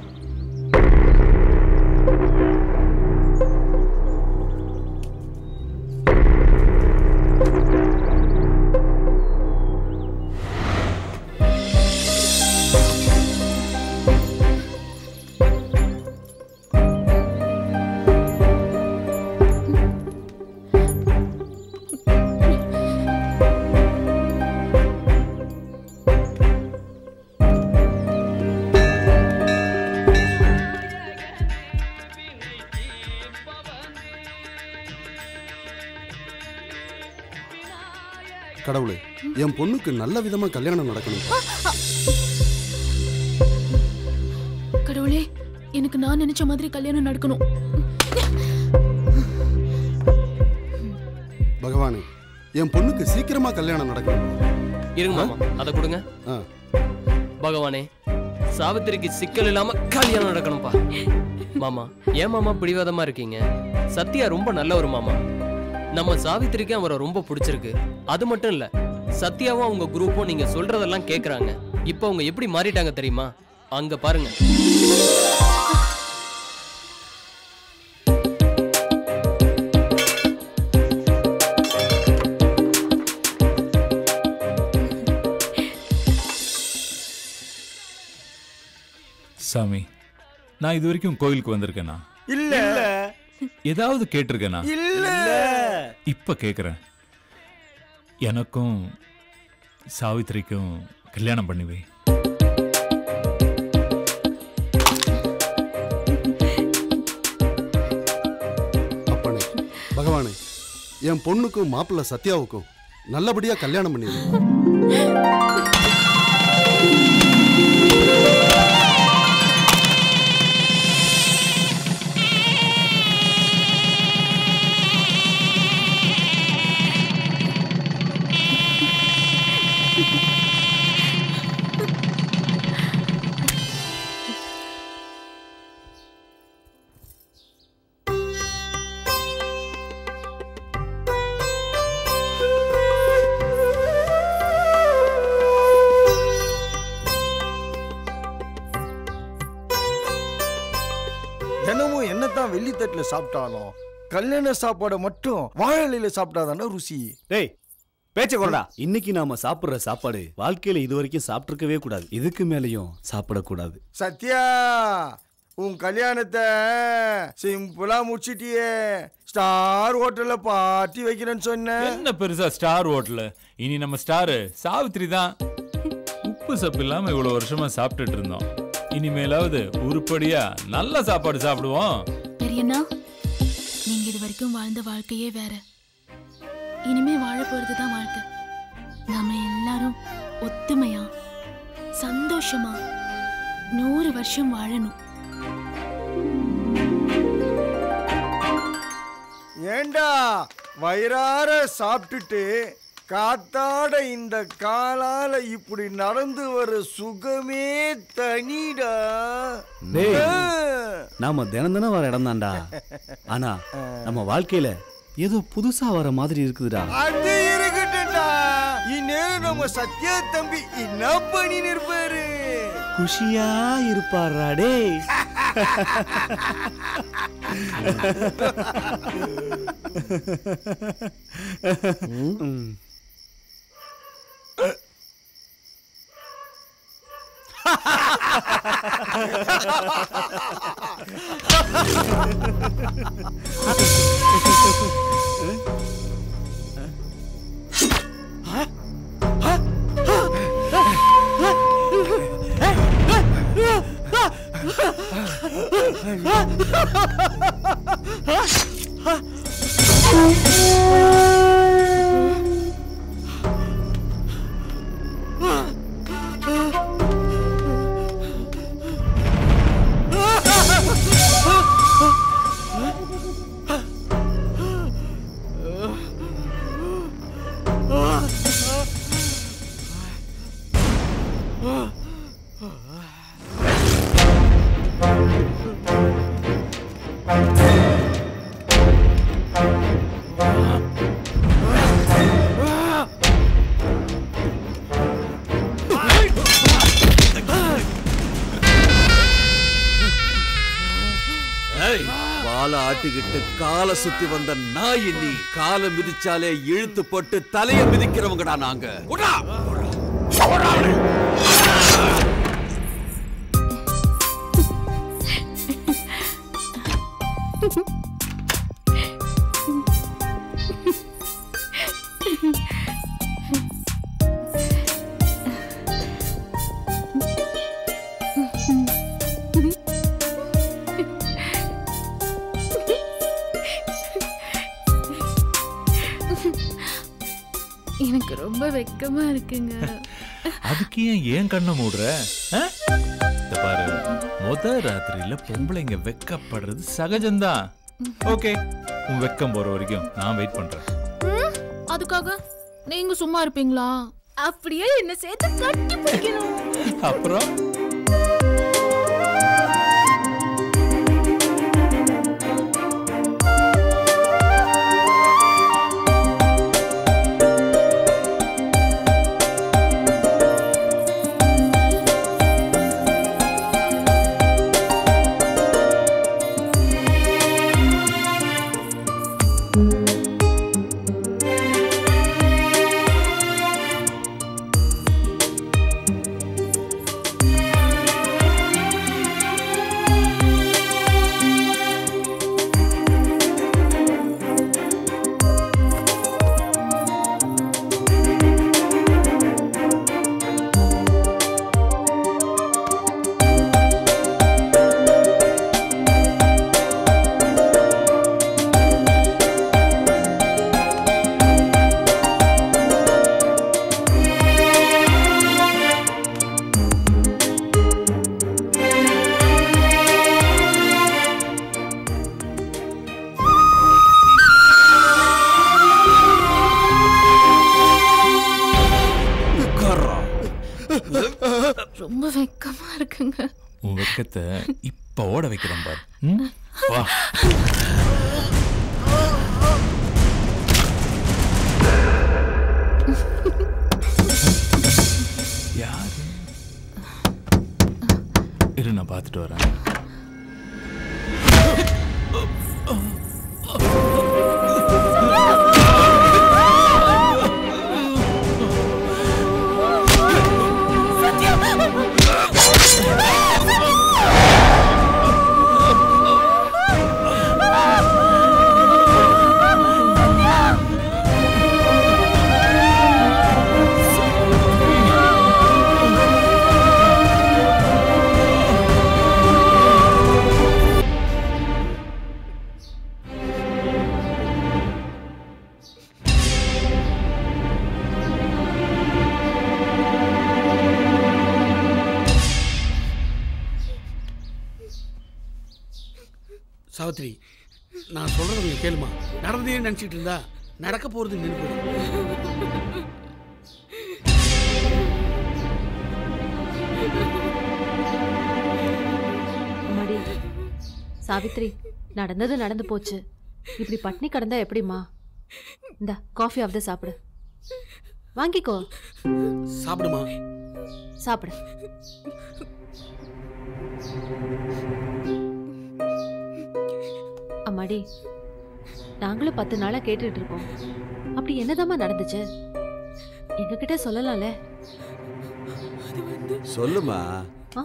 கடவுளே என் பொண்ணுக்கு நல்ல விதமா கல்யாணம் நடக்கணும் கடவுளே எனக்கு நான் நினைச்ச மாதிரி கல்யாணம் நடக்கணும் பகவானே என் பொண்ணுக்கு சீக்கிரமா கல்யாணம் நடக்கணும் இருங்க மாமா அதை கொடுங்க பகவானே சாவித்திரிக்கு சிக்கல் இல்லாம கல்யாணம் நடக்கணும்பா மாமா ஏன் மாமா பிடிவாதமா இருக்கீங்க சத்யா ரொம்ப நல்ல ஒரு மாமா நம்ம சாவித்திரிக்கு அவரை ரொம்ப பிடிச்சிருக்கு அது மட்டும் இல்ல சத்யாவும் அவங்க குரூப்பும் நீங்க சொல்றதெல்லாம் கேக்குறாங்க இப்போ அவங்க எப்படி மாறிட்டாங்க தெரியுமா அங்க பாருங்க சாமி நான் இது வரைக்கும் கோயிலுக்கு வந்திருக்கேனா இல்ல ஏதாவது கேட்டிருக்கேனா இல்ல இப்ப கேக்குறேன் எனக்கும் சாவித்திரிக்கும் கல்யாணம் பண்ணி வை அப்பனே பகவானே என் பொண்ணுக்கும் மாப்பிள்ளை சத்யாவுக்கும் நல்லபடியா கல்யாணம் பண்ணிடு தினமும் என்னத்தான் வெள்ளித்தட்டுல சாப்பிட்டாலும் கல்யாண சாப்பாடை மட்டும் வாழை இலையில சாப்பிட்டாதானே ருசி டேய் பேச்ச கொண்டா இன்னைக்கு நாம சாப்பிடுற சாப்பாடு வாழ்க்கையில இது வரைக்கும் சாப்பிட்டிருக்கவே கூடாது இதுக்கு மேலயும் சாப்பிடக்கூடாது சத்யா உன் கல்யாணத்தை சிம்பிளா முடிச்சிட்டியே ஸ்டார் ஹோட்டல்ல பார்ட்டி வைக்கிறேன்னு சொன்னேன் என்ன பெருசா ஸ்டார் ஹோட்டல் இனி நம்ம ஸ்டாரு சாவித்திரி தான் உப்பு சப்பு இல்லாம இவ்வளவு வருஷமா சாப்பிட்டுட்டு இருந்தோம் இனிமேலாவது உருப்படியா நல்ல சாப்பாடு சாப்பிடுவோம் பெரியண்ணா நீங்க இது வரைக்கும் வாழ்ந்த வாழ்க்கையே வேற இனிமே வாழ போறதுதான் வாழ்க்கை நாம எல்லாரும் ஒத்துமையா சந்தோஷமா நூறு வருஷம் வாழணும் ஏண்டா வயிறார சாப்பிட்டுட்டு காத்தாட இந்த காலால இப்படி நடந்து வர சுகமே தனிடா டேய். ஆ. நாம தினம் தினம் வர இடம் தான்டா ஆனா நம்ம வாழ்க்கையில ஏதோ புதுசா வர மாதிரி இருக்குதுடா அது இருக்கட்டும்டா இந்நேரம் நம்ம சத்யா தம்பி என்ன பண்ணி நிற்பாரு குஷியா இருப்பாரா டேய் ம். வாழை ஆட்டிக்கிட்டு காலை சுத்தி வந்த நாய் நீ காலை மிதிச்சாலே இழுத்து போட்டு தலைய மிதிக்கிறவங்கடா நாங்க எனக்கு ரொம்ப வெக்கமா இருக்குங்க அதுக்கு ஏன் ஏன் கண்ணை மூடுற ஆ? இந்த பாரு முத ராத்திரியில பொம்பளைங்க வெக்கப்படுறது சகஜம்தான் ஓகே உன் வெக்கம் போற வரைக்கும் நான் வெயிட் பண்றேன் அதுக்காக நீங்க சும்மா இருப்பீங்களா அப்படியே என்ன சேர்த்து கட்டி பிடிக்கணும் அப்புறம் ரொம்ப வெக்கமா இருக்குங்க உன் வெக்கத்தை இப்ப ஓட வைக்கிறேன் பார் ம்? வா யாரு இரு நான் பார்த்துட்டு வரேன் சாவித்ரி நான் சொல்றது நீங்க கேளுமா நடந்ததே நினைச்சிட்டு இருந்தா நடக்க போறது நின்று போயிடும் அம்மாடி சாவித்ரி நடந்தது நடந்து போச்சு இப்படி பட்னி கடந்தா எப்படிம்மா இந்த காஃபி ஆஃப் சாப்பிடு வாங்கிக்கோ சாப்பிடுமா சாப்பிடு அம்மாடி நாங்களும் பத்து நாளா கேட்டுட்டு இருக்கோம் அப்படி என்னதாம்மா நடந்துச்சு எங்ககிட்ட சொல்லலாம்ல சொல்லுமா ஆ?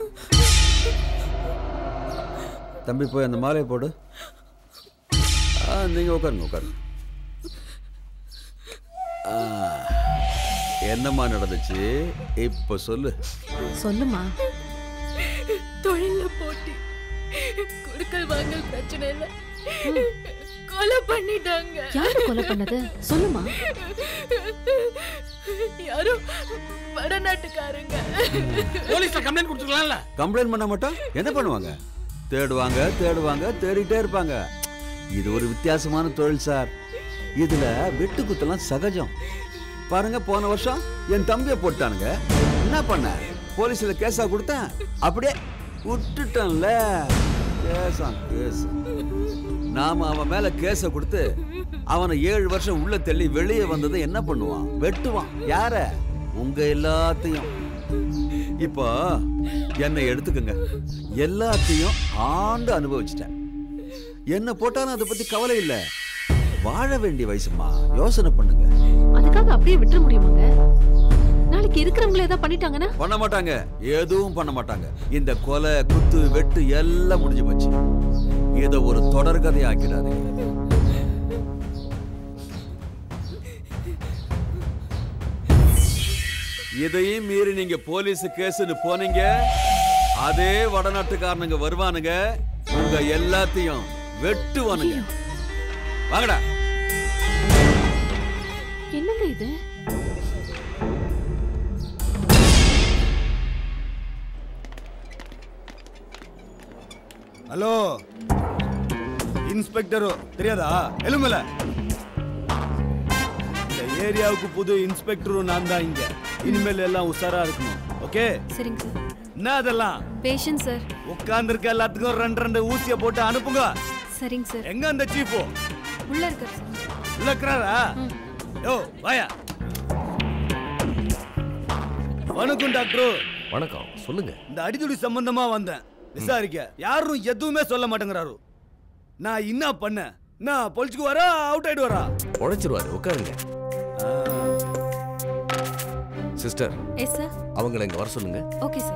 தம்பி போய் அந்த மாலையை போடு ஆ நீங்கள் உட்காருங்க உட்காருங்க ஆ, என்னம்மா நடந்துச்சு இப்போ சொல்லு சொல்லுமா தொழில போட்டி குடுக்கல் வாங்கல் பிரச்சனை இல்ல கொலை பண்ணிட்டாங்க யாரு கொலை பண்ணது சொல்லுமா யாரோ வடநாட்டுக்காரங்க போலீஸ்ல கம்ப்ளைண்ட் கொடுத்துக்கலாம்ல கம்ப்ளைண்ட் பண்ண மாட்டோம் என்ன பண்ணுவாங்க தேடுவாங்க தேடுவாங்க தேடிட்டே இருப்பாங்க இது ஒரு வித்தியாசமான தொழில் சார் இதுல வெட்டு குத்தெல்லாம் சகஜம் பாருங்க போன வருஷம் என் தம்பியை போட்டானுங்க என்ன பண்ண போலீஸ்ல கேஸா கொடுத்தேன் அப்படியே விட்டுட்டேன்ல கேஸா கேஸ் நாம அவன் மேல கேஸ கொடுத்து அவனை ஏழு வருஷம் உள்ள தள்ளி வெளியே வந்ததை என்ன பண்ணுவான் வெட்டுவான் யார உங்க எல்லாத்தையும் இப்போ என்னை எடுத்துக்கங்க எல்லாத்தையும் ஆண்டு அனுபவிச்சிட்டேன் என்ன போட்டாலும் அதை பத்தி கவலை இல்ல வாழ வேண்டிய வயசுமா யோசனை பண்ணுங்க அதுக்காக அப்படியே விட்டுற முடியுமாங்க நாளைக்கு இருக்கிறவங்கள ஏதாவது பண்ணிட்டாங்கன்னா பண்ண மாட்டாங்க எதுவும் பண்ண மாட்டாங்க இந்த கொலை குத்து வெட்டு எல்லாம் முடிஞ்சு போச்சு இதை ஒரு தொடர்கதை ஆக்கிடாதீங்க இதையும் மீறி நீங்க போலீஸ் கேஸ்னு போனீங்க அதே வடநாட்டுக்காரனுங்க வருவானுங்க உங்க எல்லாத்தையும் வெட்டுவானுங்க வாங்கடா என்னங்க இது ஹலோ இன்ஸ்பெக்டரு தெரியாதா எலும்பல இந்த ஏரியாவுக்கு புது இன்ஸ்பெக்டரும் நான் தான் இங்க இனிமேல் எல்லாம் உஷாரா இருக்கணும் ஓகே சரிங்க சார் என்ன அதெல்லாம் பேஷன் சார் உட்கார்ந்துருக்க எல்லாத்துக்கும் ரெண்டு ரெண்டு ஊசிய போட்டு அனுப்புங்க சரிங்க சார் எங்க அந்த சீஃபோ உள்ள இருக்கார் சார் உள்ள இருக்கிறாரா யோ வாயா வணக்கம் டாக்டர் வணக்கம் சொல்லுங்க இந்த அடிதுடி சம்பந்தமா வந்தேன் விசாரிக்க யாரும் எதுவுமே சொல்ல மாட்டேங்கிறாரு நான் என்ன பண்ணேன் நான் பொழிச்சுக்கு வரா அவுட் ஆயிட்டு வரா உழைச்சிருவாரு உட்காருங்க சிஸ்டர் எஸ் சார் அவங்கள இங்க வர சொல்லுங்க ஓகே சார்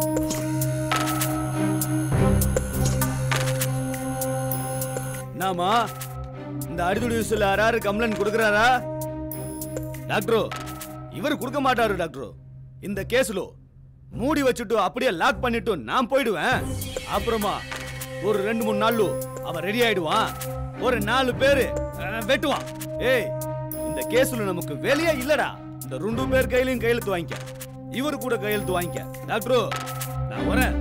நாமா இந்த அடிதுடி விஷயத்துல யாராரு கம்ப்ளைண்ட் கொடுக்கறாரா டாக்டர் இவர் கொடுக்க மாட்டாரு டாக்டர் இந்த கேஸ்ல மூடி வச்சுட்டு அப்படியே லாக் பண்ணிட்டு நான் போயிடுவேன் அப்புறமா ஒரு ரெண்டு மூணு நாள்ல அவன் ரெடி ஆயிடுவான் ஒரு நாலு பேரு அஹ், வெட்டுவான் ஏய் இந்த கேஸ்ல நமக்கு வேலையே இல்லடா இந்த ரெண்டு பேர் கையிலயும் கையெழுத்து வாங்கிக்க இவர் கூட கையெழுத்து வாங்கிக்க டாக்டர் நான் வரேன்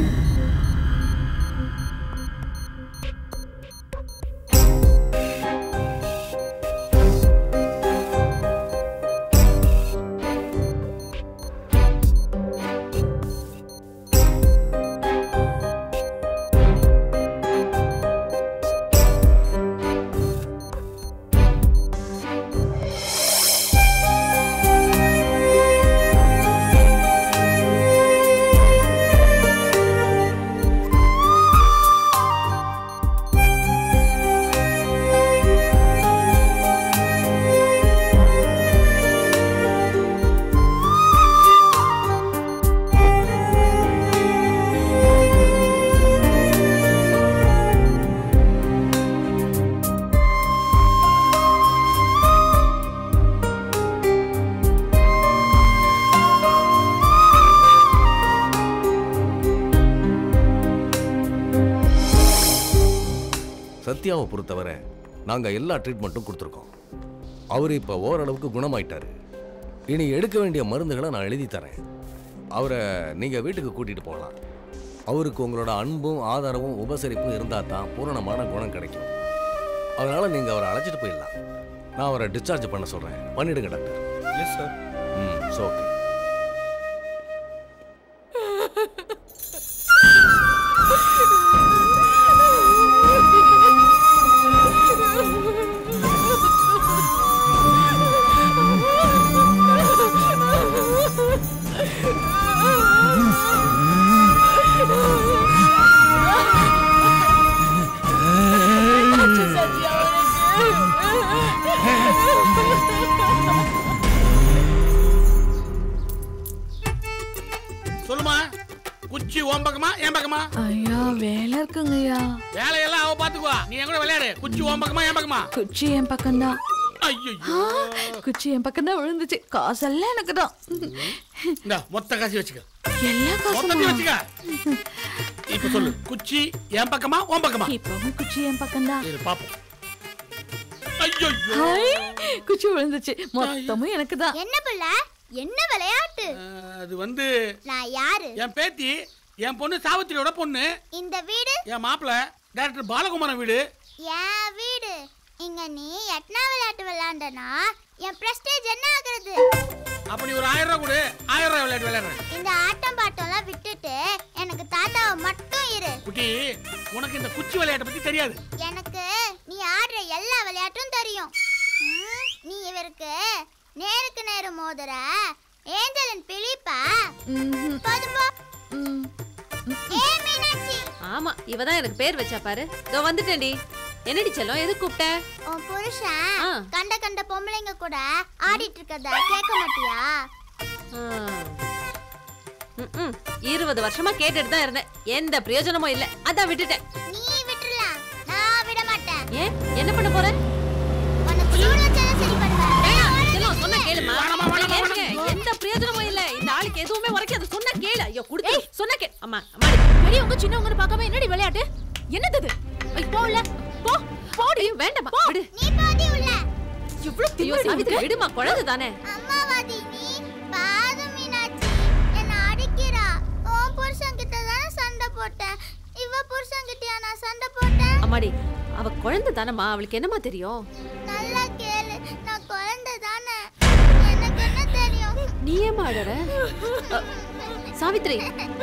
சத்யாவை பொறுத்தவரை நாங்க எல்லா ட்ரீட்மெண்ட்டும் கொடுத்துருக்கோம் அவர் இப்போ ஓரளவுக்கு குணமாயிட்டாரு இனி எடுக்க வேண்டிய மருந்துகளை நான் எழுதி தரேன் அவரை நீங்க வீட்டுக்கு கூட்டிட்டு போகலாம் அவருக்கு உங்களோட அன்பும் ஆதரவும் உபசரிப்பும் இருந்தால் தான் பூரணமான குணம் கிடைக்கும் அதனால நீங்க அவரை அழைச்சிட்டு போயிடலாம் நான் அவரை டிஸ்சார்ஜ் பண்ண சொல்றேன் பண்ணிடுங்க டாக்டர் எஸ் சார் ம் ஓகே சொல்லுமா குச்சி ஓம் பக்கமா என் பக்கமா ஐயா வேலை இருக்குங்கய்யா வேலையெல்லாம் அவ பாத்துக்குவா நீ என் கூட விளையாடு குச்சி ஓம் பக்கமா என் பக்கமா குச்சி என் பக்கம்தான் ஐயோ குச்சி என் பக்கம் தான் விழுந்துச்சு காசெல்லாம் எனக்கு தான் இந்த மொத்த காசி வச்சுக்க எல்லா மொத்தத்தையும் காசும் வச்சுக்க இப்ப சொல்லு குச்சி என் பக்கமா ஓம் பக்கமா இப்பவும் குச்சி என் பக்கம் தான் இரு பாப்போம் ஐயோ குச்சி விழுந்துச்சு மொத்தமும் எனக்கு தான் என்ன புள்ள என்ன விளையாட்டு அது வந்து நான் யாரு என் பேத்தி என் பொண்ணு சாவித்திரியோட பொண்ணு இந்த வீடு என் மாப்பிள்ள டைரக்டர் பாலகுமாரன் வீடு என் வீடு இங்க நீ எட்னா விளையாட்டு விளையாண்டனா என் பிரஸ்டேஜ் என்ன ஆகுறது அப்ப நீ ஒரு ஆயிரம் ரூபாய் கொடு ஆயிரம் ரூபாய் விளையாட்டு விளையாடுறேன் இந்த ஆட்டம் பாட்டம்லாம் விட்டுட்டு எனக்கு தாத்தாவை மட்டும் இரு குட்டி உனக்கு இந்த குச்சி விளையாட்டை பத்தி தெரியாது எனக்கு நீ ஆடுற எல்லா விளையாட்டும் தெரியும் ம், நீ இவருக்கு நேருக்கு நேரு மோதுற ஏஞ்சலின் பிலிப்பா போதும் போ ஏ மீனாட்சி ஆமா இவ தான் எனக்கு பேர் வச்சா பாரு இதோ வந்துட்டேன்டி என்னடி செல்லம் எதுக்கு கூப்பிட்ட உன் புருஷன் கண்ட கண்ட பொம்பளைங்க கூட ஆடிட்டு இருக்கறத கேட்க மாட்டியா ம்ம். இருபது வருஷமா கேட்டுட்டு தான் இருந்தேன் எந்த பிரயோஜனமும் இல்ல அதான் விட்டுட்டேன் நீ விட்டுறலாம் நான் விட மாட்டேன் ஏன் என்ன பண்ண போற உனக்கு சூடு வச்சாதான் சரி பண்ணுவேன் செல்லம் சொன்ன கேளுமா ஏங்க, எந்த பிரயோஜனமும் இல்ல இந்த ஆளுக்கு எதுவுமே உரைக்காது சொன்ன கேளு ஐயோ குடுத்து சொன்ன கேளு அம்மா அம்மா பெரியவங்க சின்னவங்கன்னு பார்க்காம என்னடி விளையாட்டு என்னது இது ஐ, போல போ போடி வேண்டாமா விடு நீ பாதி உள்ள இவ்ளோ ஐயோ சாவித்திரி விடுமா குழந்தை தானே அம்மாவாதி நீ பாது மீனாட்சி என்ன அடிக்கிறா உன் புருஷன் கிட்ட தானே சண்டை போட்டேன் இவ புருஷன் கிட்டயா நான் சண்டை போட்டேன் அம்மாடி அவ குழந்தை தானம்மா அவளுக்கு என்னமா தெரியும் நல்லா கேளு நான் குழந்தை தானே அழற அ, சாவித்ரி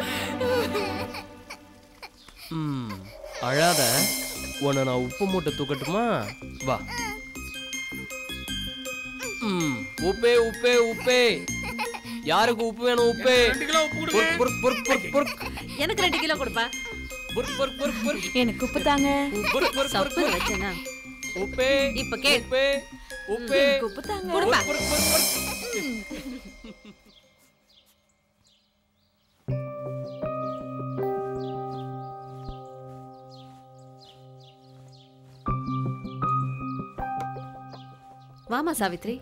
ம் அழாத உன்னை நான் உப்பு மூட்டை தூக்கட்டுமா வா ம் உப்பே உப்பே உப்பே யாருக்கு உப்பு வேணும் உப்பே ரெண்டு கிலோ உப்பு கொடுங்க. பொறுக், பொறுக், பொறுக், பொறுக், பொறுக். எனக்கு ரெண்டு கிலோ கொடுப்பா பொறுக், பொறுக், பொறுக், பொறுக். எனக்கு உப்பு தாங்க பொறுக், பொறுக், சப்பு பொறுக். வச்சனா உப்பே இப்ப கே உப்பே உப்பே எனக்கு உப்பு தாங்க கொடுப்பா பொறுக், பொறுக், பொறுக். வாமா சாவித்ரி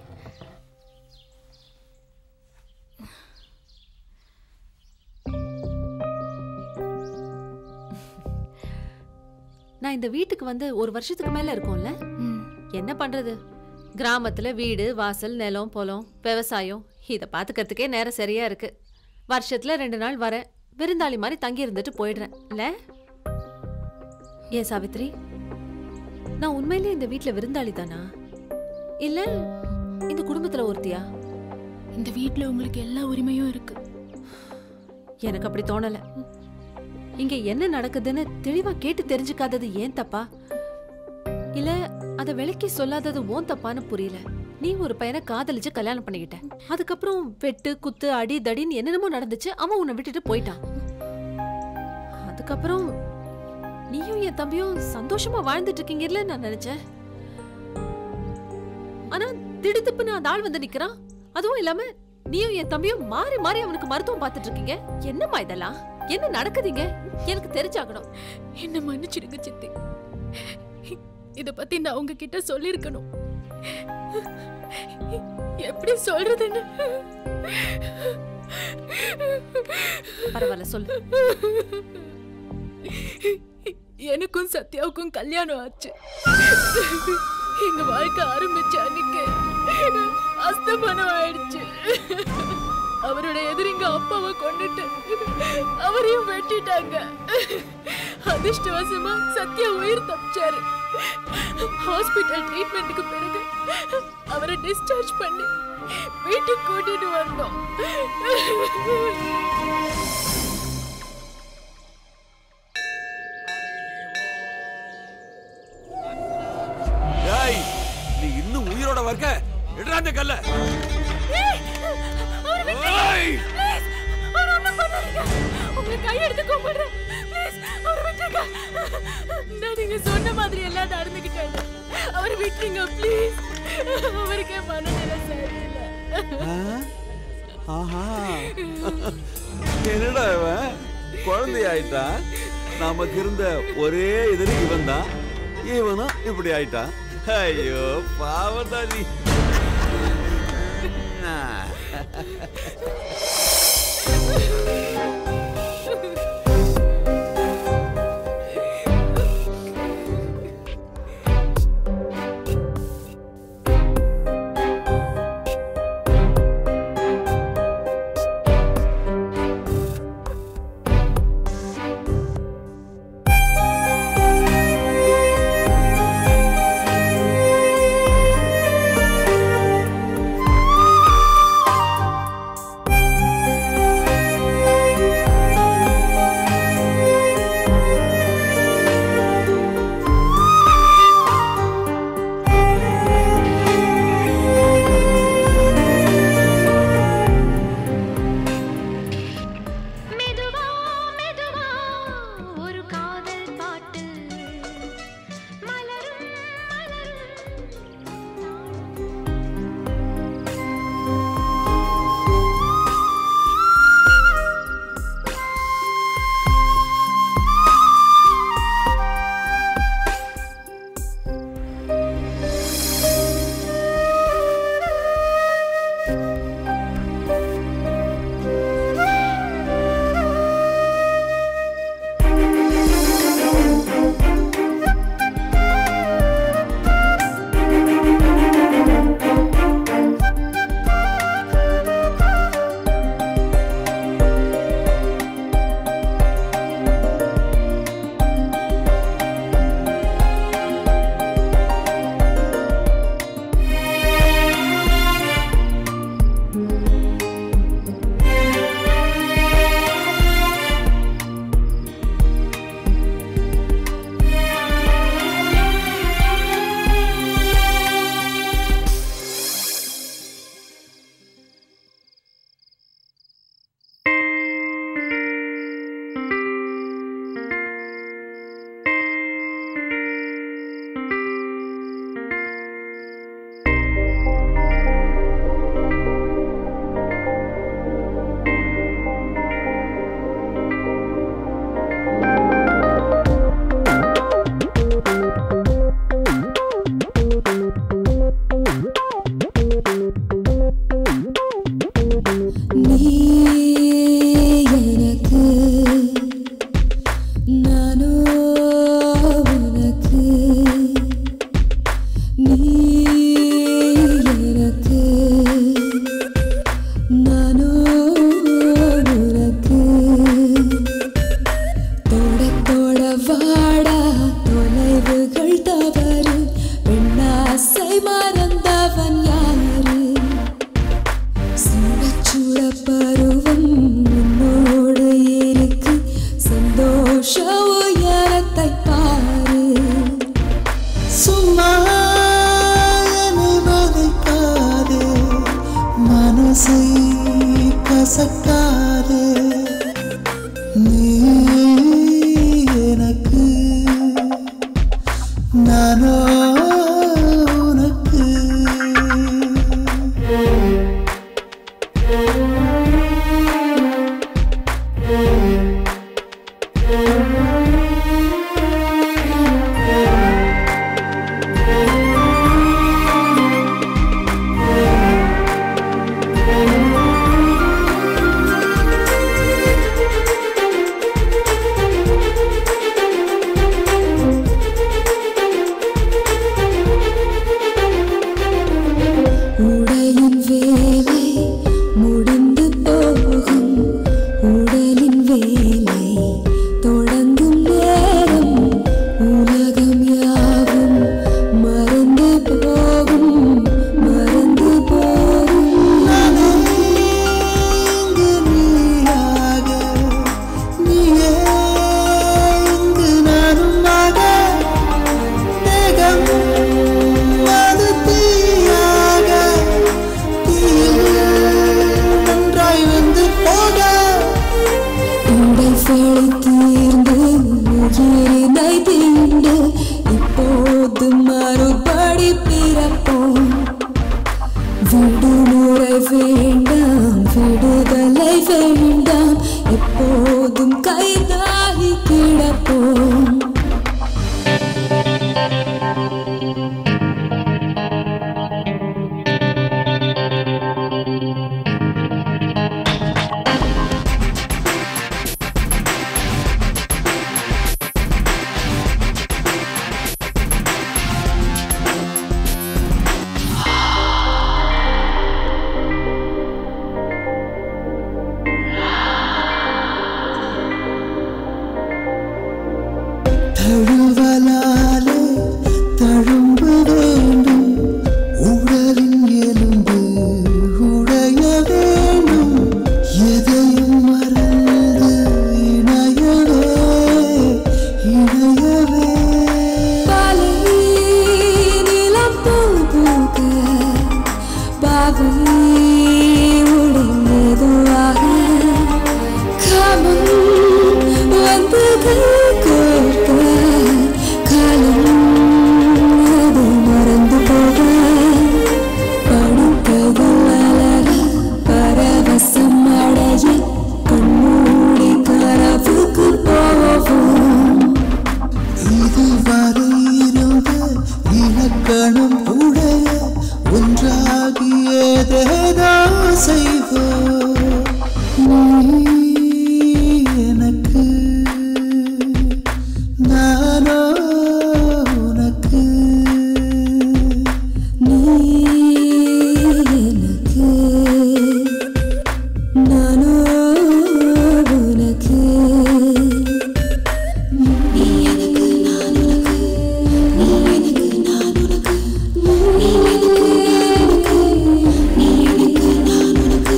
நான் இந்த வீட்டுக்கு வந்து ஒரு வருஷத்துக்கு மேல இருக்கும்ல என்ன பண்றது கிராமத்துல வீடு வாசல் நிலம் பொலம் விவசாயம் இதை பாத்துக்கிறதுக்கே நேரம் சரியா இருக்கு வருஷத்துல ரெண்டு நாள் வரேன் விருந்தாளி மாதிரி தங்கி இருந்துட்டு போயிடுறேன் இல்ல ஏன் சாவித்ரி நான் உண்மையிலேயே இந்த வீட்ல விருந்தாளி தானா இல்ல இந்த குடும்பத்துல ஒருத்தியா இந்த வீட்ல உங்களுக்கு எல்லா உரிமையும் இருக்கு எனக்கு அப்படி தோணல இங்க என்ன நடக்குதுன்னு தெளிவா கேட்டு தெரிஞ்சுக்காதது ஏன் தப்பா இல்ல அத விளக்கி சொல்லாதது ஓன் தப்பான்னு புரியல நீ ஒரு பையனை காதலிச்சு கல்யாணம் பண்ணிக்கிட்ட அதுக்கப்புறம் வெட்டு குத்து அடி தடின்னு என்னென்னமோ நடந்துச்சு அவன் உன்னை விட்டுட்டு போயிட்டான் அதுக்கப்புறம் நீயும் என் தம்பியும் சந்தோஷமா வாழ்ந்துட்டு இருக்கீங்கல்ல நான் நினைச்சேன் ஆனா திடுத்துப்புன்னு அந்த ஆள் வந்து நிக்கிறான் அதுவும் இல்லாம நீயும் என் தம்பியும் மாறி மாறி அவனுக்கு மருத்துவம் பார்த்துட்டு இருக்கீங்க என்னம்மா இதெல்லாம் என்ன நடக்குதுங்க எனக்கு தெரிஞ்சாகணும் என்ன மன்னிச்சிடுங்க சித்தி இத பத்தி நான் உங்ககிட்ட சொல்லிருக்கணும் எப்படி சொல்றதுன்னு பரவாயில்ல சொல்லு எனக்கும் சத்யாவுக்கும் கல்யாணம் ஆச்சு எங்க வாழ்க்கை ஆரம்பிச்ச அன்னைக்கு அஸ்தமனம் ஆயிடுச்சு அவரோட எதிரிங்க அப்பாவை கொண்டுட்டு அவரையும் வெட்டிட்டாங்க அதிர்ஷ்டவசமா சத்யா உயிர் தப்பிச்சாரு ஹாஸ்பிட்டல் ட்ரீட்மெண்ட்டுக்கு பிறகு அவரை டிஸ்சார்ஜ் பண்ணி வீட்டுக்கு கூட்டிட்டு வந்தோம் டேய் நீ இன்னும் உயிரோட வர்க்க எடுறா அந்த கல்ல ஏய்! உங்களை கையெடுத்து கும்பிடுறேன் ப்ளீஸ் அவர் விட்டுருங்க நான் நீங்க சொன்ன மாதிரி எல்லாம் நடந்துக்கிட்டேன் அவர் விட்டுருங்க ப்ளீஸ் அவருக்கே மனநிலை சரியில்லை ஆஹா என்னடா இவன் குழந்தை ஆயிட்டான் நமக்கு இருந்த ஒரே எதிரி இவன் தான் இவனும் இப்படி ஆயிட்டான் ஐயோ பாவம்டா நீ ஆ. ஆ எனக்கு நானோ உனக்கு நீ எனக்கு நானோ உனக்கு தொட தொட வாடா தொலைவுகள் தவறு பெண்ணாசை மறந்தவன் யாரு சுட சுட பருவம் உன்னோடு இருக்கு சந்தோஷ உயரத்தை பாரு சும்மா என்னை வதைக்காதே மனசை கசக்காதே நீ எனக்கு நானோ உனக்கு உடையின் வேலை முடிந்து போகும் உடலின் வேலை தொடங்கும் நேரம் உலகம் யாவும் மறந்து போகும் மறந்து போகும் இங்கு நீயாக நீயே இங்கு நானுமாக தேகம் அது தீயாக தீயில் நன்றாய் வந்து போக உடல் வேலை தீர்ந்து உயிரினை தீண்டு இப்போது மறுபடி பிறப்போம் விடுமுறை வேண்டாம் விடுதலை வேண்டாம் எப்போதும் கைதாகி கிடப்போம் தழுவலாலே தழும்ப வேண்டும் உடலின் எலும்பு உடைய வேண்டும் எதையும் மறந்து இணையவே இணையவே பாலை நிலம் பூ பூக்க பாவை உடைந்ததுவாக காமம் வந்து கை கோர்க்க காலம் அது மறந்து போக படுக்கைகள் அலற பரவசம் அடைய கண்மூடி கனவுக்கு போவோம் இதுவரை இருந்த இலக்கணம் உடைய ஒன்றாகி ஏதேதோ செய்வோம் நீ எனக்கு நானோ உனக்கு நீ எனக்கு நானோ உனக்கு நீ எனக்கு நான் உனக்கு நீ எனக்கு நான் உனக்கு நீ எனக்கு எனக்கு நீ எனக்கு நான் உனக்கு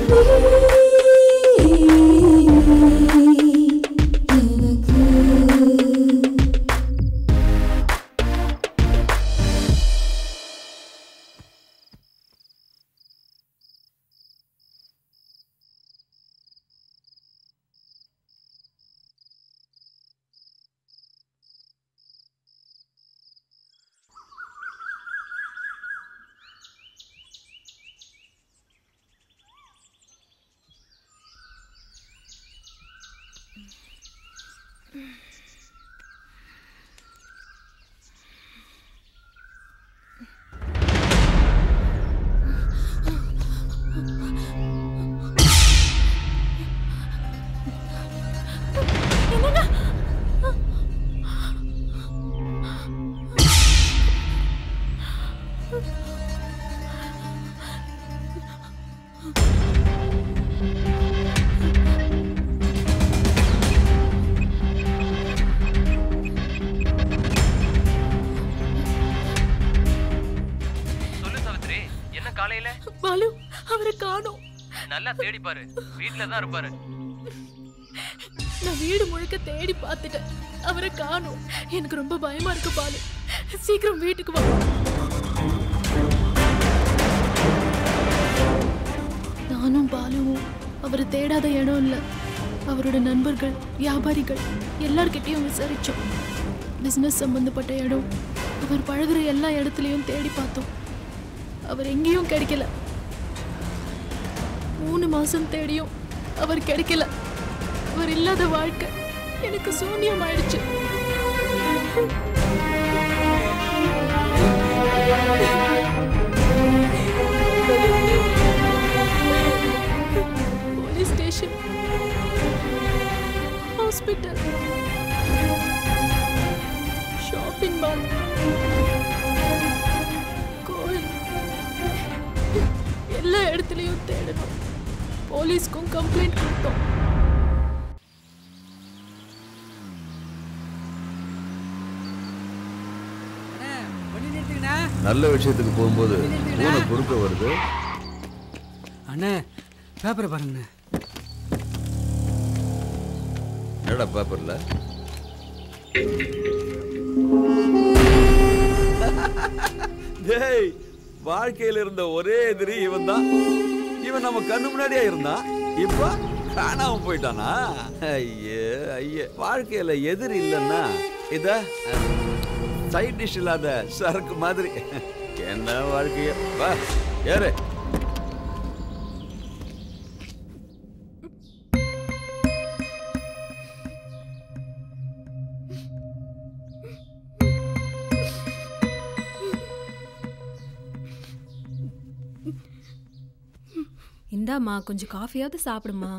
எனக்கு பாலு அவரை காணோம் நல்லா தேடி பாரு வீட்ல தான் இருப்பாரு நான் வீடு முழுக்க தேடி பார்த்துட்டேன் அவரை காணோம் எனக்கு ரொம்ப பயமா இருக்கு பாலு சீக்கிரம் வீட்டுக்கு வா நானும் பாலுவும் அவரை தேடாத இடம் இல்லை அவரோட நண்பர்கள் வியாபாரிகள் எல்லார்கிட்டயும் விசாரிச்சோம் பிசினஸ் சம்பந்தப்பட்ட இடம் அவர் பழகுற எல்லா இடத்துலயும் தேடி பார்த்தோம் அவர் எங்கேயும் கிடைக்கல மூணு மாசம் தேடியும் அவர் கிடைக்கல அவர் இல்லாத வாழ்க்கை எனக்கு சூன்யம் ஆயிடுச்சு police station hospital shopping mall கோயில் எல்லா இடத்துலயும் தேடணும் போலீஸ்க்கும் கம்ப்ளைண்ட் கொடுத்தோம் நல்ல விஷயத்துக்கு போகும்போது பூனை குறுக்க வருது அண்ணே பேப்பரை பாருங்கண்ணே என்னடா பேப்பர்ல டேய் வாழ்க்கையில இருந்த ஒரே எதிரி இவன் தான் இவன் நம்ம கண்ணு முன்னாடியே இருந்தான் இப்ப காணாம போயிட்டானா ஐயே ஐயே வாழ்க்கையில எதிரி இல்லைன்னா இத சைட் டிஷ் இல்லாத சரக்கு மாதிரி என்ன வாழ்க்கைய வா ஏறு இந்தாம்மா கொஞ்சம் காஃபியாவது சாப்பிடுமா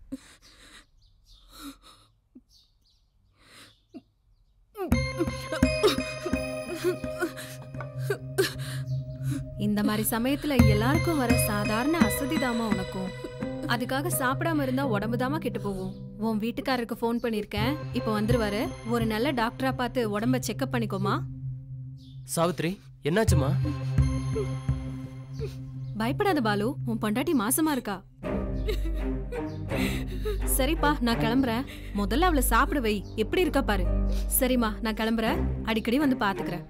இந்த மாதிரி சமயத்துல எல்லாருக்கும் வர சாதாரண அசதிதாம்மா உனக்கும் அதுக்காக சாப்பிடாம இருந்தா உடம்பு தாமா கெட்டு போகும் உன் வீட்டுக்காரருக்கு ஃபோன் பண்ணிருக்கேன் இப்போ வந்துருவாரு ஒரு நல்ல டாக்டரா பார்த்து உடம்ப செக்அப் பண்ணிக்கோமா சாவித்ரி என்னாச்சுமா பயப்படாத பாலு உன் பொண்டாட்டி மாசமா இருக்கா சரிப்பா நான் கிளம்புறேன் முதல்ல அவளை சாப்பிட வை எப்படி இருக்கா பாரு சரிம்மா நான் கிளம்புறேன் அடிக்கடி வந்து பாத்துக்கிறேன்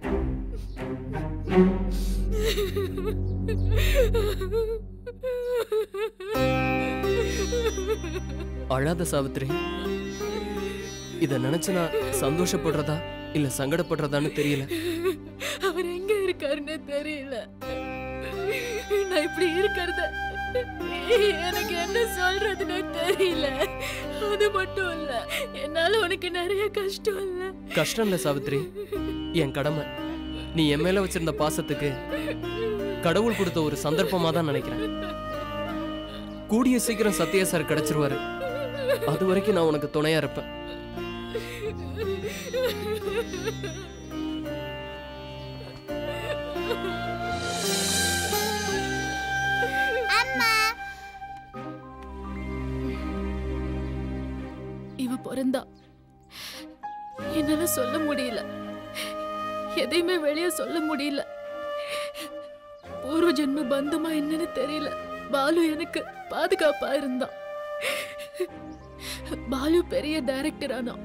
அழாத சாவித்ரி இத நினைச்சு நான் சந்தோஷப்படுறதா இல்ல சங்கடப்படுறதான்னு தெரியல அவர் எங்க இருக்காருன்னு தெரியல நான் இப்படி இருக்கிறத எனக்கு என்ன சொல்றதுன்னு தெரியல அது மட்டும் இல்ல என்னால உனக்கு நிறைய கஷ்டம் இல்ல கஷ்டம் இல்ல சாவித்ரி என் கடமை நீ என் மேல வச்சிருந்த பாசத்துக்கு கடவுள் கொடுத்த ஒரு சந்தர்ப்பமா தான் நினைக்கிறேன் கூடிய சீக்கிரம் சத்யா சார் கிடைச்சிருவாரு அது வரைக்கும் நான் உனக்கு துணையா இருப்பேன் அம்மா இவ பிறந்தா என்னால சொல்ல முடியல எதையுமே வெளியே சொல்ல முடியல பூர்வ ஜென்ம பந்தமா என்னன்னு தெரியல பாலு எனக்கு பாதுகாப்பா இருந்தான் பாலு பெரிய டைரக்டர் ஆனா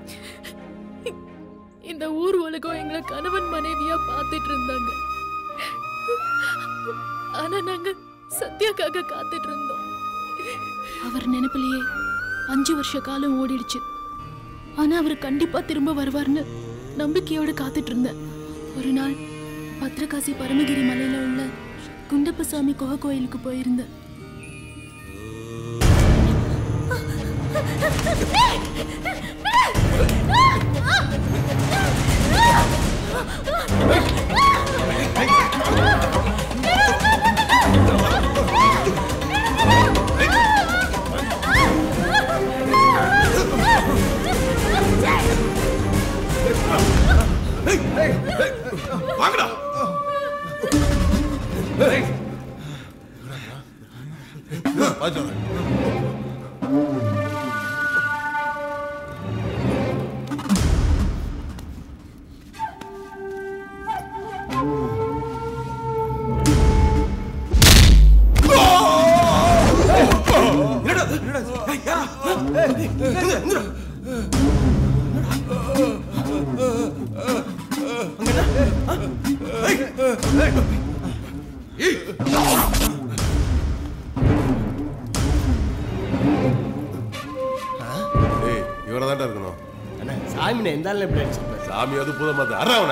இந்த ஊர் உலகம் எங்களை கணவன் மனைவியா பார்த்துட்டு இருந்தாங்க ஆனா நாங்க சத்யாக்காக காத்துட்டு இருந்தோம் அவர் நினைப்பிலேயே அஞ்சு வருஷ காலம் ஓடிடுச்சு ஆனா அவர் கண்டிப்பா திரும்ப வருவார்னு நம்பிக்கையோட காத்துட்டு இருந்தேன் ஒரு நாள் பத்ரகாசி பரமகிரி மலையில உள்ள குண்டப்பசாமி குகை கோயிலுக்கு போயிருந்தேன் வாங்கடா சாமி எந்த ஆள் எப்படி அடிச்சிருப்பாரு சாமி அது புதமாது அறவன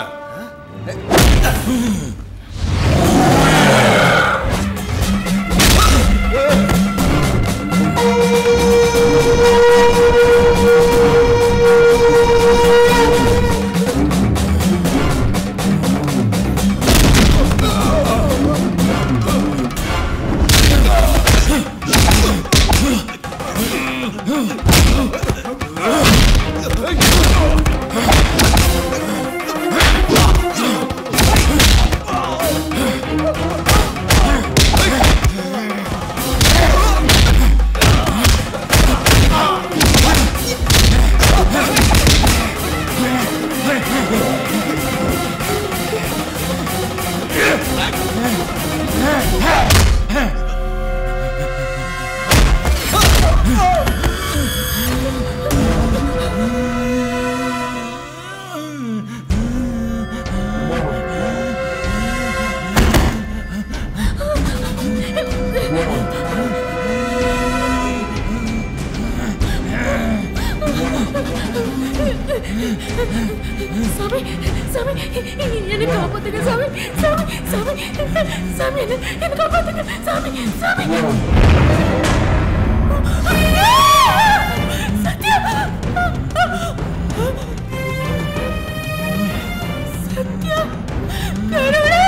சாமி சாமி என்ன காப்பாத்துங்க சாமி சாமி சாமி சாமி என்ன என்ன காப்பாத்துங்க சாமி சாமி ஐயா! சத்யா சத்யா கடவுளே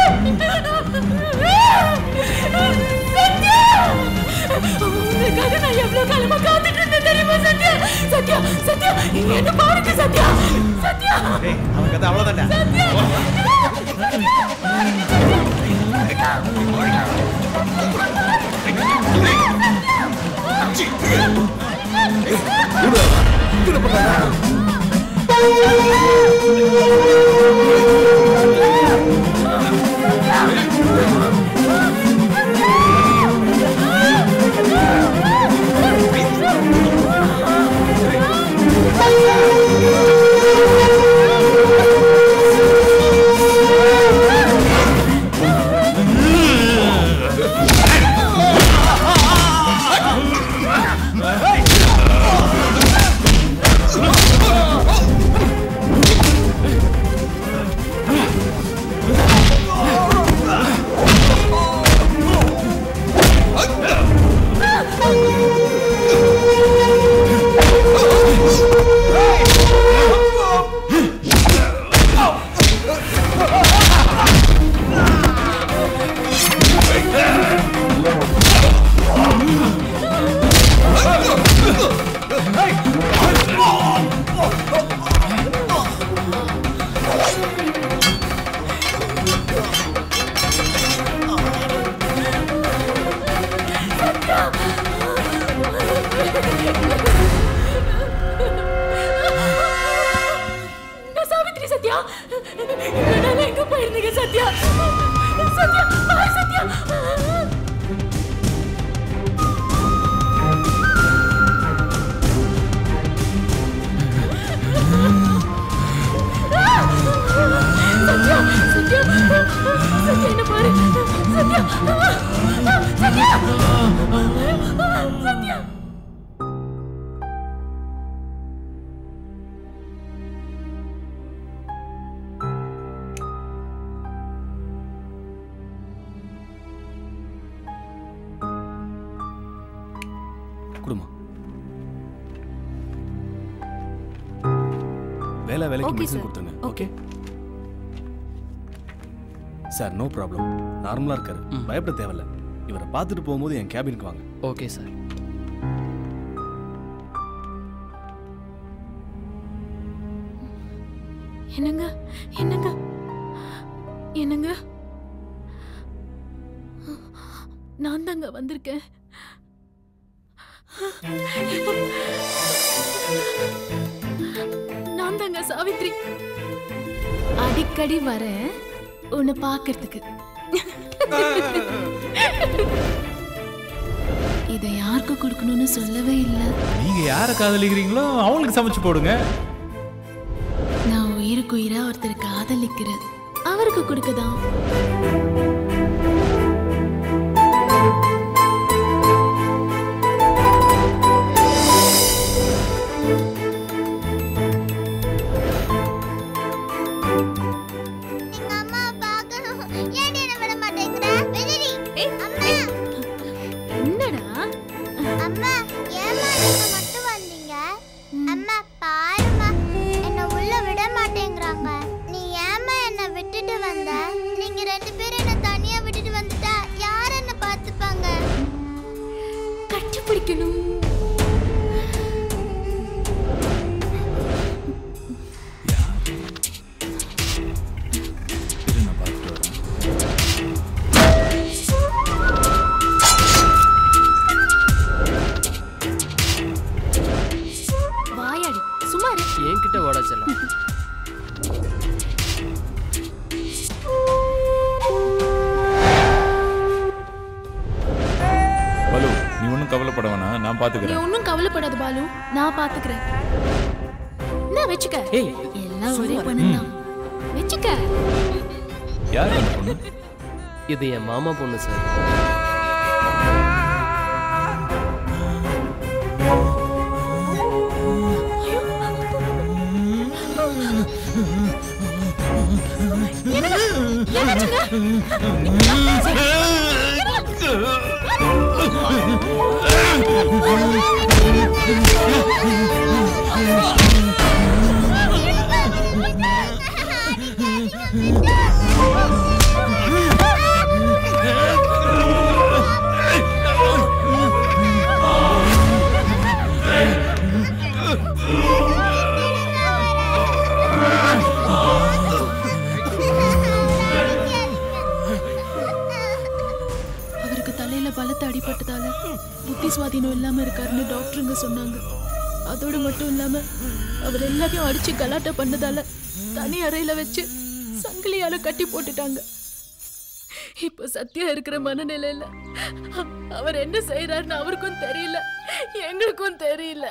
சத்யா உங்களுக்காக நான் எவ்வளவு காலமா காத்துட்டு இருந்தேன் தெரியுமா சத்யா சத்யா சத்யா என்ன பாருங்க சத்யா சத்யா அவன் கதை அவ்வளவுதான்டா நான் சாவித்ரி சத்யா இவ்வளவு நாள் எங்க போயிருந்தீங்க சத்யா சத்யா ஹாய் சத்யா சத்யா சத்யா சத்யா என்ன பாரு சத்யா சத்யா சத்யா குடுமா வேலை வேலைக்கு Okay, மெடிசன் sir. கொடுத்துருங்க ஓகே சார் நோ ப்ராப்ளம் நார்மலாக இருக்காரு பயப்பட தேவையில்ல இவரை பார்த்துட்டு போகும்போது என் கேபினுக்கு வாங்க ஓகே சார் என்னங்க என்னங்க என்னங்க நான் தாங்க வந்திருக்கேன் நான் தாங்க சாவித்ரி அடிக்கடி வரேன் உன்னை பார்க்கறதுக்கு இதை யாருக்கு கொடுக்கணும்னு சொல்லவே இல்லை நீங்க யாரை காதலிக்கிறீங்களோ அவங்களுக்கு சமைச்சு போடுங்க நான் உயிருக்கு உயிரா ஒருத்தர் காதலிக்கிறேன் அவருக்கு கொடுக்கதான் என்னடா அம்மா ஏம்மா நீங்க மட்டும் வந்தீங்க அம்மா பாரும்மா என்ன உள்ள விட மாட்டேங்கிறாங்க நீ ஏம்மா என்ன விட்டுட்டு வந்த நீங்க ரெண்டு பேரும் என்ன தனியா விட்டுட்டு வந்துட்டா யார் என்ன பார்த்துப்பாங்க கட்டி பிடிக்கணும் இரு நான் பார்த்துட்டு வரேன் வாயாடி சும்மா இரு என்கிட்ட ஓட செல்லம் பலு நீ ஒன்றும் கவலைப்பட வேணாம் நான் நீ பார்த்துக்கிறேன் ஒன்றும் கவலைப்படாத பாலு நான் பாத்துக்கிறேன் நான் வச்சுக்க எல்லாம் ஒரே பொண்ணுதான் வச்சுக்க யார் அந்த பொண்ணு இது என் மாமா பொண்ணு சார் அவருக்கு தலையில பலத்த அடிபட்டதால புத்தி சுவாதீனம் இல்லாம இருக்காருன்னு டாக்டருங்க சொன்னாங்க அதோடு மட்டும் இல்லாம அவர் எல்லாத்தையும் அடிச்சு கலாட்டா பண்ணதால தனி அறையில வச்சு சங்கிலியால கட்டி போட்டுட்டாங்க இப்போ சத்யா இருக்கிற மனநிலையில அ- அவர் என்ன செய்யறாருன்னு அவருக்கும் தெரியல எங்களுக்கும் தெரியல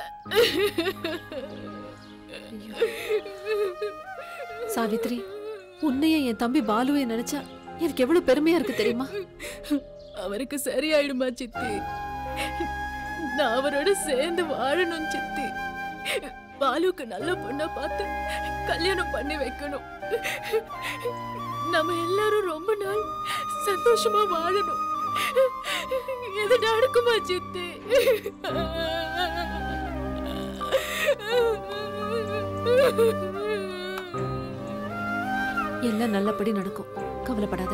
சாவித்ரி உன்னையும் என் தம்பி பாலுவையும் நினைச்சா எனக்கு எவ்வளவு பெருமையா இருக்கு தெரியுமா அவருக்கு சரியாயிடுமா சித்தி நான் அவரோட சேர்ந்து வாழணும் சித்தி பாலுக்கு நல்ல பொண்ணா பார்த்து கல்யாணம் பண்ணி வைக்கணும் நம்ம எல்லாரும் ரொம்ப நாள் சந்தோஷமா வாழணும் இது நடக்குமா சித்தி எல்லாம் நல்லபடி நடக்கும் கவலைப்படாத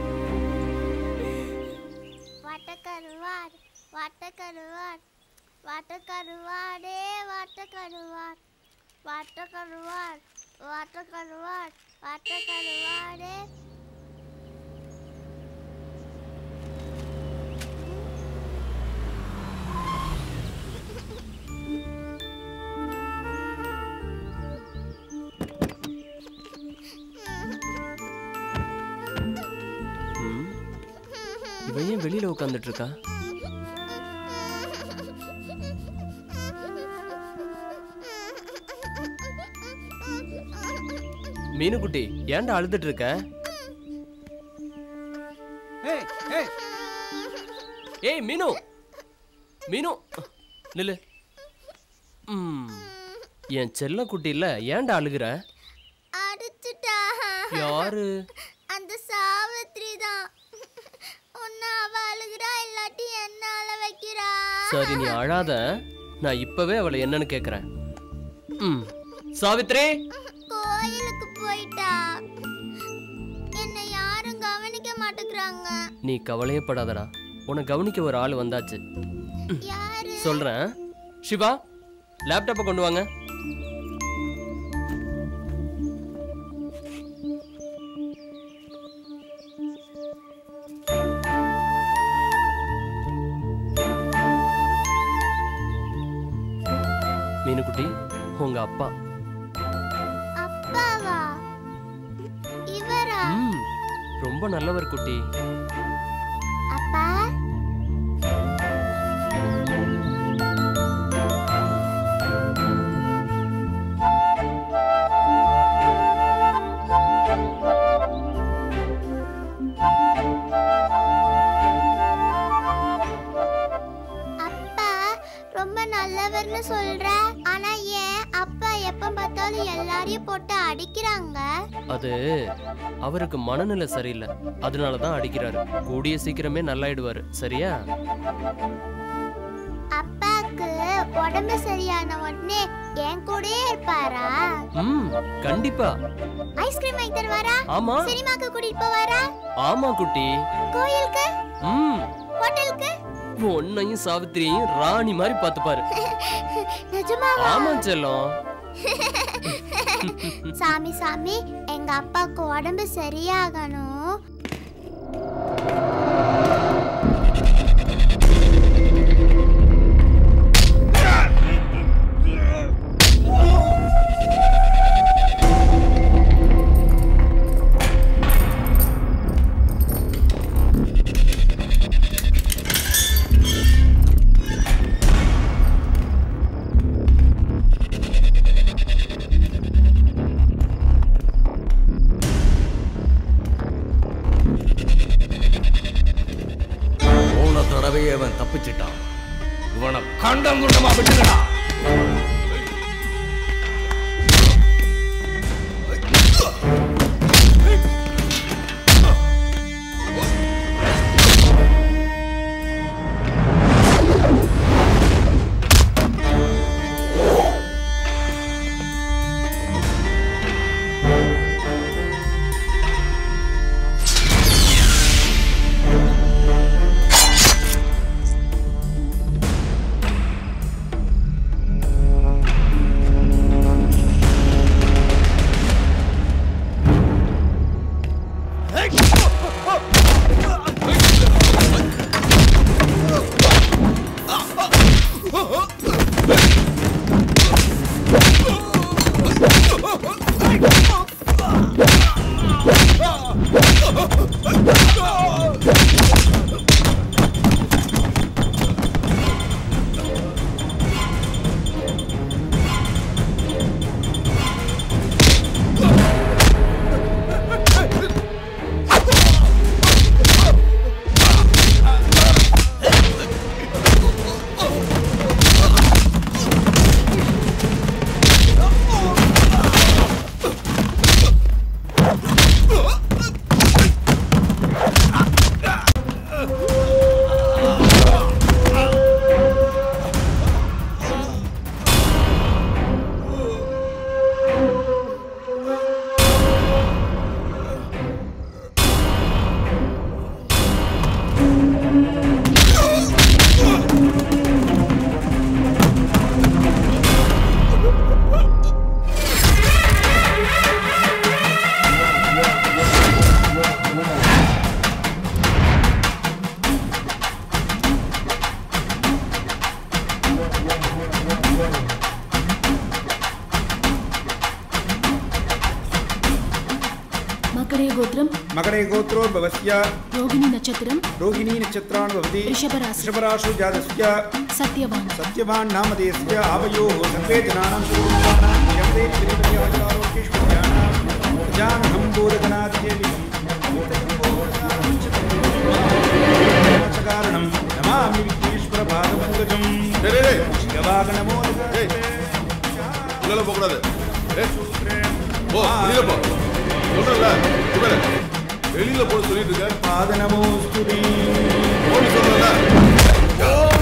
வட்டக்கருவார் வட்டக்கருவார் வட்டக்கருவாடே வட்டக்கருவார் வட்டக்கருவார் வட்டக்கருவார் வட்டக்கருவாடே ம். இவன் ஏன் வெளியில உட்காந்துட்டு இருக்கா மீனுக்குட்டி ஏன்டா அழுதுட்டு இருக்க ஏய் மீனு மீனு நில்லு ம் என் செல்ல குட்டி இல்ல ஏன்டா அழுகுற அடிச்சுட்டா யாரு அந்த சாவித்ரி தான் உன்னை அவ அழுகிறா இல்லாட்டி என்ன அழ வைக்கிறா சரி நீ அழாத நான் இப்பவே அவளை என்னன்னு கேக்குறேன் ம் சாவித்ரி கோயிலுக்கு போயிட்டா என்னை யாரும் கவனிக்க மாட்டேங்கிறாங்க நீ கவலையப்படாதடா உன்னை கவனிக்க ஒரு ஆள் வந்தாச்சு யாரு சொல்றேன் சிவா லேப்டாப்பை கொண்டு வாங்க மீனுக்குட்டி உங்க அப்பா அப்பாவா இவரா ம் ரொம்ப நல்லவர் குட்டி அப்பா அப்பா ரொம்ப நல்லவர்னு சொல்ற ஆனா ஏன் அப்பா எப்ப பார்த்தாலும் எல்லாரையும் போட்டு அடிக்கிறாங்க அது அவருக்கு மனநிலை சரியில்லை அதனால தான் அடிக்கிறாரு கூடிய சீக்கிரமே நல்லாயிடுவாரு சரியா உடம்பு சரியான உடனே என் கூடயே இருப்பாரா ம் கண்டிப்பா ஐஸ்கிரீம் வாங்கி தருவாரா ஆமா. சினிமாக்கு கூட்டிட்டு போவாரா ஆமா குட்டி கோயிலுக்கு ம் ஹோட்டலுக்கு உன்னையும் சாவித்திரியையும் ராணி மாதிரி பார்த்துப்பாரு நிஜமாவா ஆமா செல்லம் சாமி சாமி எங்க அப்பாவுக்கு உடம்பு சரியாகணும் போன தடவையே அவன் தப்பிச்சிட்டான் இவனை கண்டம் குண்டமா விட்டுக்கடா मकरे गोत्रम मकरे गोत्रो भवस्य रोहिणी नक्षत्रम रोहिणी नक्षत्राणि भवति वृषभराशि वृषभराशु जातस्य सत्यवान सत्यवान् नामधेयस्य आवयोः सर्वे जनानां स्वरूपाणां जगते त्रिपति अवतारोकेष्वजानां प्रजामहं बोधगणादिदेवी कारणं नमामि विघ्नेश्वर पादपङ्कजं शिववागनमो உள்ள போக கூடாது போ வெளியில போ சொல்றல இவர வெளியில போட சொல்லிட்டு இருக்க பாதனமோ ஸ்துதி போன்னு சொல்றல